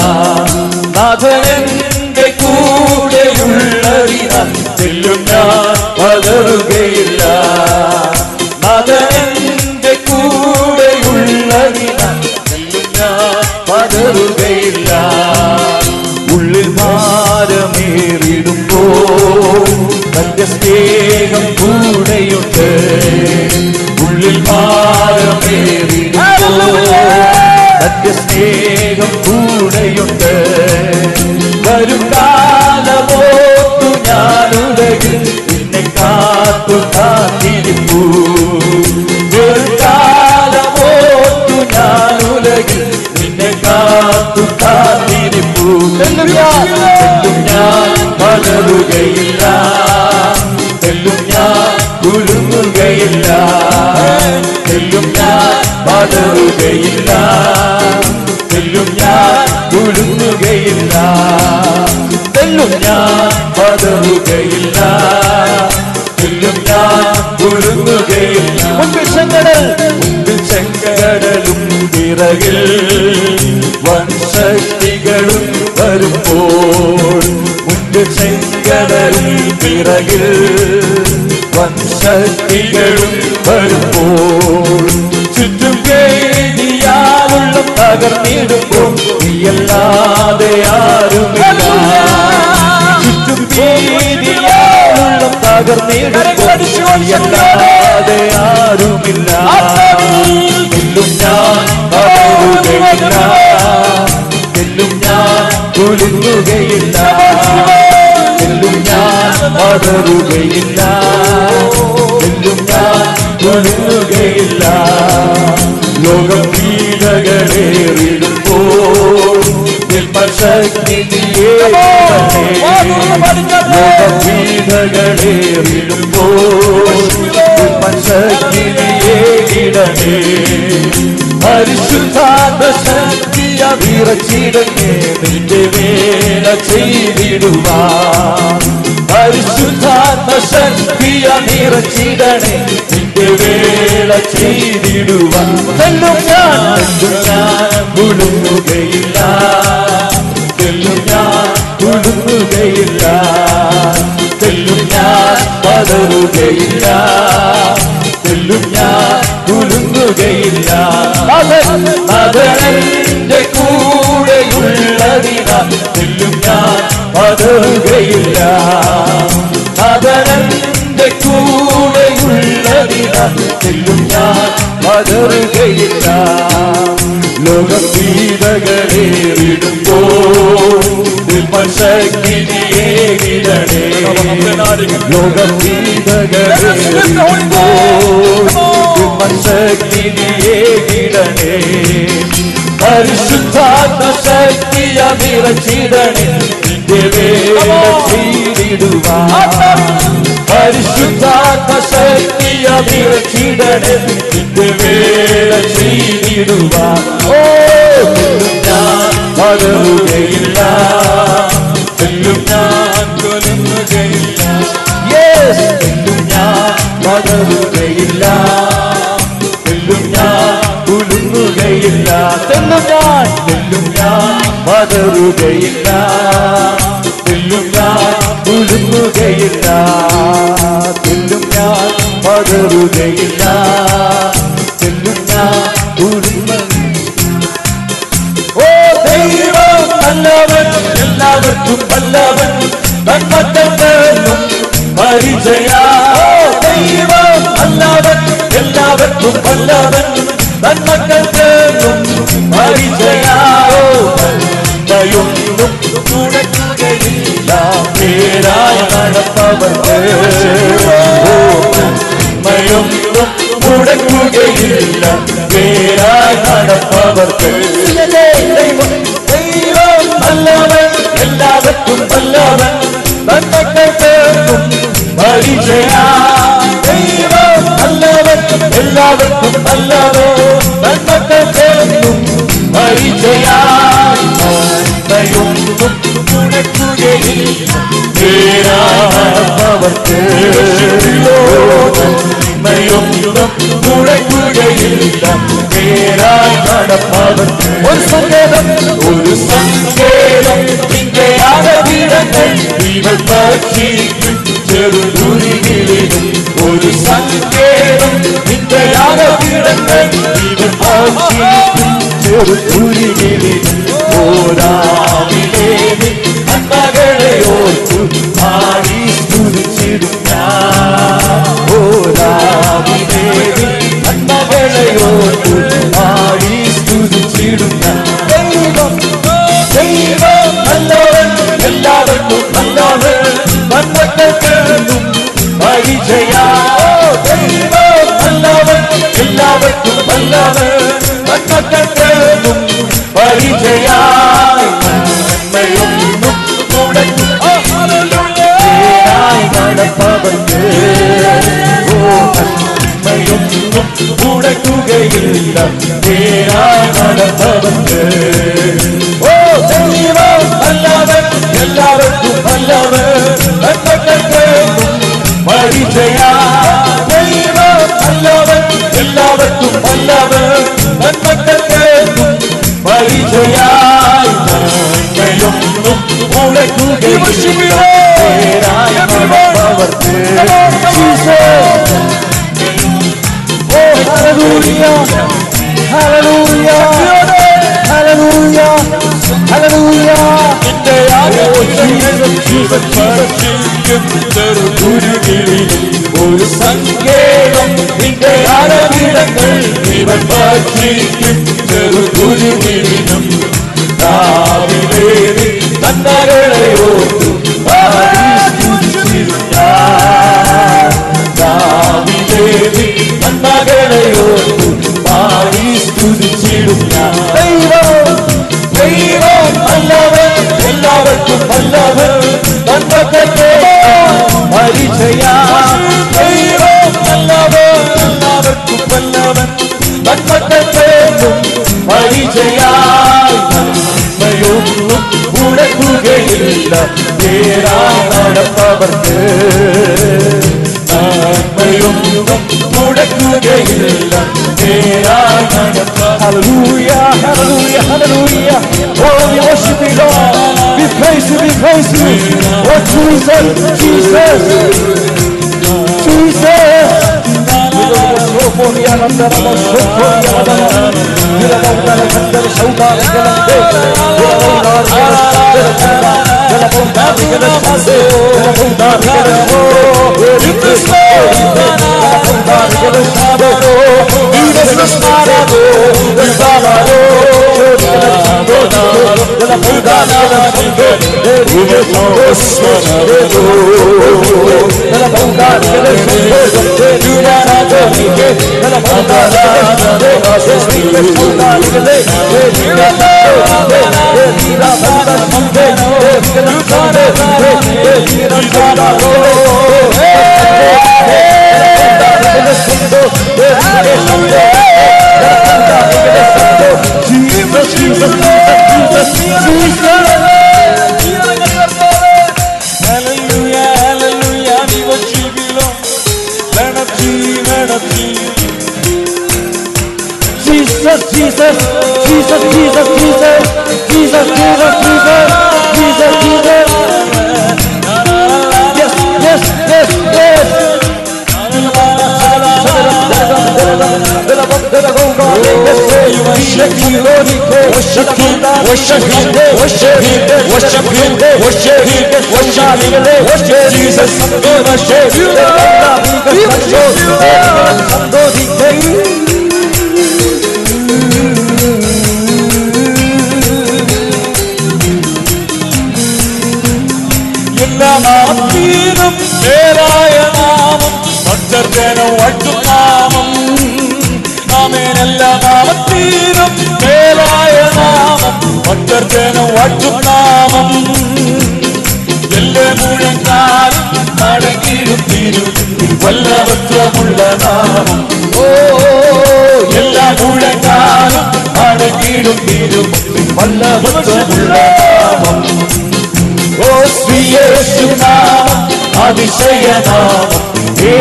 നാഥനന്റെ കൂടെയുള്ളതിനാൽ തെല്ലും ഞാൻ പതറുകയില്ല നാഥനന്റെ കൂടെയുള്ളതിനാൽ തെല്ലും ഞാൻ പതറുകയില്ല ഉള്ളിൽ ഭാരമേറിടുമ്പോ തന്റെ സ്നേഹം കൂടെയുണ്ട് ഉള്ളിൽ ഭാരമേറിടുമ്പോ തന്റെ സ്നേഹം കൂടെയുണ്ട് വരും കാലമോത്തു ഞാനുടകിൽ നിന്നെ കാത്തു കാത്തിരിപ്പൂ വരും കാലമോത്തു ഞാനുലകിൽ നിന്നെ കാത്തു കാത്തിരിപ്പൂ തെല്ലും ഞാൻ തെല്ലും ഞാൻ പലരുകയില്ല തെല്ലും ഞാൻ കുലുങ്ങുകയില്ല തെല്ലും ഞാൻ പലരുകയില്ല തെല്ലും ഞാൻ കുലുങ്ങുകയില്ല തെല്ലും ഞാൻ പതറുകയില്ല തെല്ലും ഞാൻ കുലുങ്ങുകയില്ല മുൻപിൽ ചെങ്കടൽ മുൻപിൽ ചെങ്കടലും പിറകിൽ വൻശക്തികളും വരുമ്പോൾ മുൻപിൽ ചെങ്കടലും പിറകിൽ വൻശക്തികളും വരുമ്പോൾ ചുറ്റും വേദിയാലുള്ള തകർന്നിടുമ്പോൾ നീയല്ലാതെ ആരുമില്ല ചുറ്റും വേദിയാലുള്ള തകർന്നിടുമ്പോൾ നീയല്ലാതെ ആരുമില്ല എല്ലും ഞാൻ പകരുകയില്ല എല്ലും ഞാൻ കുലുങ്ങുകയില്ല എല്ലും ഞാൻ പകരുകയില്ല എല്ലും ഞാൻ കുലുങ്ങുകയില്ല ലോകം പീഡകളേറിടുമ്പോൾ ശക്തിയെ ലോകം പീഡകളേറിടുമ്പോൾ ശക്തിയെ ഇടണേ പരിശുദ്ധാത്മ ശക്തിയ വിറച്ചിടങ്ങേ നിന്റെ വേല ചെയ്തിടുവാൻ പരിശുദ്ധാത്മ ശക്തിയ നിറച്ചിടണേ നിന്റെ വേല ചെയ്തിടുവാൻ തെല്ലും ഞാൻ തെല്ലും ഞാൻ കുടുങ്ങുകയില്ല തെല്ലും ഞാൻ കുടുങ്ങുകയില്ല തെല്ലും ഞാൻ പതറുകയില്ല തെല്ലും ഞാൻ കുലുങ്ങുകയില്ല മകനന്റെ കൂടെയുള്ളതിനാൽ തെല്ലും ഞാൻ പതറുകയില്ല മകനന്റെ കൂടെയുള്ളതിനാൽ തെല്ലും ഞാൻ പതറുകയില്ല ലോകം പീഡകളേറിടുമ്പോൾ ശക്തിയെ വിടണേ ലോകം പീഡകളേറിടുമ്പോൾ ശക്തിയെ വിടണേ പരിശുദ്ധാത്മ ശക്തിയ നിറച്ചിടണേ നിന്റെ വേല ചെയ്തിടുവാൻ പരിശുദ്ധാത്മ ശക്തിയ നിറച്ചിടണേ നിന്റെ വേല ചെയ്തിടുവാൻ ഓ തെല്ലും ഞാൻ പകരുകയില്ല തെല്ലും ഞാൻ കൊല്ലുകയില്ല യേസ് തെല്ലും ഞാൻ പകരുകയില്ല തെല്ലും ഞാൻ കുലുങ്ങുകയില്ല തെല്ലും ഞാൻ തെല്ലും ഞാൻ പതറുകയില്ല തെല്ലും ഞാൻ കുലുങ്ങുകയില്ല തെല്ലും ഞാൻ പതറുകയില്ല തെല്ലും ഞാൻ കുലുങ്ങ ഓ ദൈവം നല്ലവൻ എല്ലാവർക്കും നല്ലവൻ നന്മത്തന്നും പരിചയ ഓ ദൈവം നല്ലവൻ എല്ലാവർക്കും നല്ലവൻ നന്മത്തന്നും പരിചയ ഓ നന്മയൊന്നും തുടക്കുകയില്ല പേരായി നടപ്പവർക്ക് ഓ നന്മയൊന്നും മുടക്കുകയില്ല പേരായി നടപ്പവർക്ക് ദൈവം ദൈവം നല്ലവൻ എല്ലാവർക്കും നല്ലവൻ നന്മക്കും പരിചയ ദൈവം നല്ലവൻ എല്ലാവർക്കും നല്ലവൻ നന്മക്കും പരിചയ നന്മയൊന്നും മുടക്കുകയില്ല പേരായി അവർക്ക് നന്മയൊന്നും മുഴങ്ങുകയില്ല നേരായി നടപ്പവർക്ക് ഒരു സങ്കേതം ഒരു സങ്കേതം നിന്റെ ആകവിടങ്ങൾ ഇവൾ പക്ഷിക്കും ചെറുതുരികളിലും ഒരു സങ്കേതം നിന്റെ ആകവിടങ്ങൾ ഇവൾ പക്ഷിക്കും ചെറുതുരികളിലും ഓരാവിലേ അമ്മകളെ ഓർത്തു പാടി സ്തുതിച്ചിടും ഞാൻ ഓരാവിലേ അമ്മകളെ ഓർത്തു പാടി സ്തുതിച്ചിടും ഞാൻ ദൈവം ദൈവം നല്ലവൻ എല്ലാവർക്കും നല്ലവൻ നന്മകൾക്കും പരിചയാ ദൈവം നല്ലവൻ എല്ലാവർക്കും നല്ലവൻ നന്മകൾക്കും പരിചയായി നന്മയൊന്നും മുടങ്ങും നേരായി നടപ്പവർക്ക് ഓ നന്മയൊന്നും മുടക്കുകയില്ല നേരായി നടപ്പവർക്ക് ഓ ദൈവം നല്ലവൻ എല്ലാവർക്കും നല്ലവൻ നന്മകൾക്കും പരിചയാ ദൈവം നല്ലവൻ എല്ലാവർക്കും നല്ലവൻ നന്മകൾക്കും പരിചയായി നന്മയൊന്നും മുടക്കുകയില്ല നേരായി നടപ്പവർക്ക് Oh, hallelujah. Hallelujah. Hallelujah. Hallelujah. നിന്റെ ഒരു സങ്കേതം നിന്റെ ആരവിടങ്ങൾ ഇവൻ ഭക്ഷിക്കും ചെറുകുരുകിലും രാവിലെ നന്മകളെ ഓർത്തു പാടി സ്തുതിച്ചിരുന്ന ദാവിദേവി നന്മകളെ ഓർത്തു പാടി സ്തുതിച്ചിടുന്ന ദൈവം ദൈവം നല്ലവൻ എല്ലാവർക്കും നല്ലവൻ നന്മകത്തെ പരിചയ ദൈവം നല്ലവൻ എല്ലാവർക്കും നല്ലവൻ നന്മകത്തെ പരിചയായി നന്മയൊന്നും മുടക്കുകയില്ല നേരായി നടപ്പവർക്ക് നന്മയൊന്നും മുടക്കുകയില്ല നേരായി നടപ്പ Hallelujah, hallelujah, hallelujah. Oh, we worship you, Lord. We praise you, we praise you. Oh, Jesus, Jesus, Jesus. Jesus, Jesus, Jesus, Jesus. Hallelujah, hallelujah, we worship you, Lord. Let us see, let us see. Jesus, Jesus, Jesus, Jesus, Jesus, Jesus, Jesus, Jesus, Jesus, Jesus. Yes, yes, yes, yes. Worship you, worship him, worship him, worship him, worship him, worship him, worship him, worship Jesus, worship you, worship you. എല്ലാ നാമത്തിനും പേരായ നാമം ഭക്തർജനം വാഴ്ത്തും നാമം ആമേൻ എല്ലാ നാമത്തിനും പേരായ നാമം ഭക്തർജനം വാഴ്ത്തും നാമം എല്ലാ മുഴങ്കാലും മടങ്ങിടും തിരും വല്ലഭത്വമുള്ള നാമം ഓ എല്ലാ മുഴങ്കാലും മടങ്ങിടും തിരും വല്ലഭത്വമുള്ള നാമം ഓ ശ്രീയേശുനാമം അതിശയ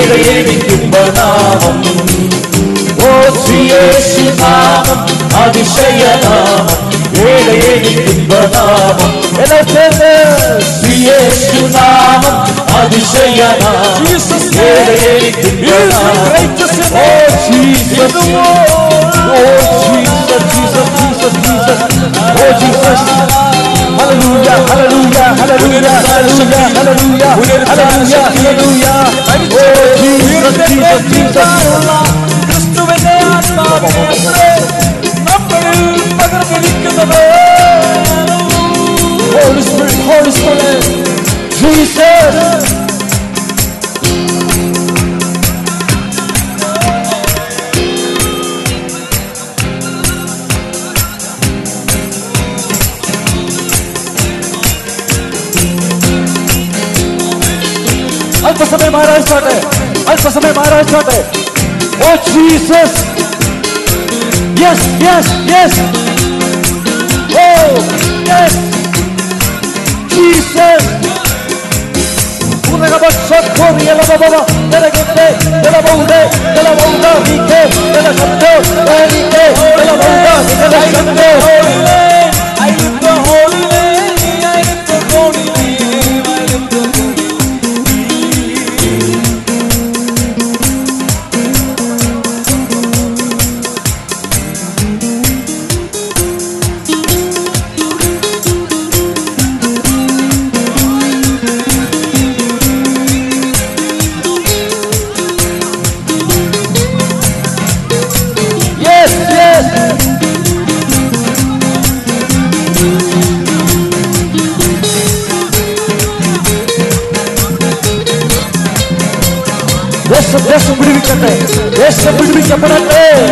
ഏഴയെനിക്കുമ്പനാമം ഓ ശ്രീയേശുനാമം അതിശയനാമം ഏഴയെനിക്കുമ്പനാമം ശ്രീയേശുനാമം അതിശയനാമം ഏഴയെനിക്കുമ്പനാമം oh Jesus oh Jesus Jesus Jesus Jesus oh Jesus Hallelujah, hallelujah, hallelujah, hallelujah, hallelujah, hallelujah, hallelujah. Oh, Jesus, Jesus, Jesus. ക്രിസ്തുവിന്റെ ആത്മാവിനെ നമ്മളിൽ പകർന്നിരിക്കുന്നത് Holy Spirit, Holy Spirit. Jesus. അല്പസമയം ആരാധിച്ചാട്ടെ അല്പസമയം ആരാധിച്ചാട്ടെ oh Jesus yes yes yes oh yes Jesus Una corri alla baba, della gente, della bonde, della bonda, di che, della santo, di che, della bonda, della santo. I lift the holy name, I lift the holy name, I lift the holy Yes, yes. ദേശം ദേശം വിടുവിക്കട്ടെ ദേശം വിടുവിക്കപ്പെടട്ടെ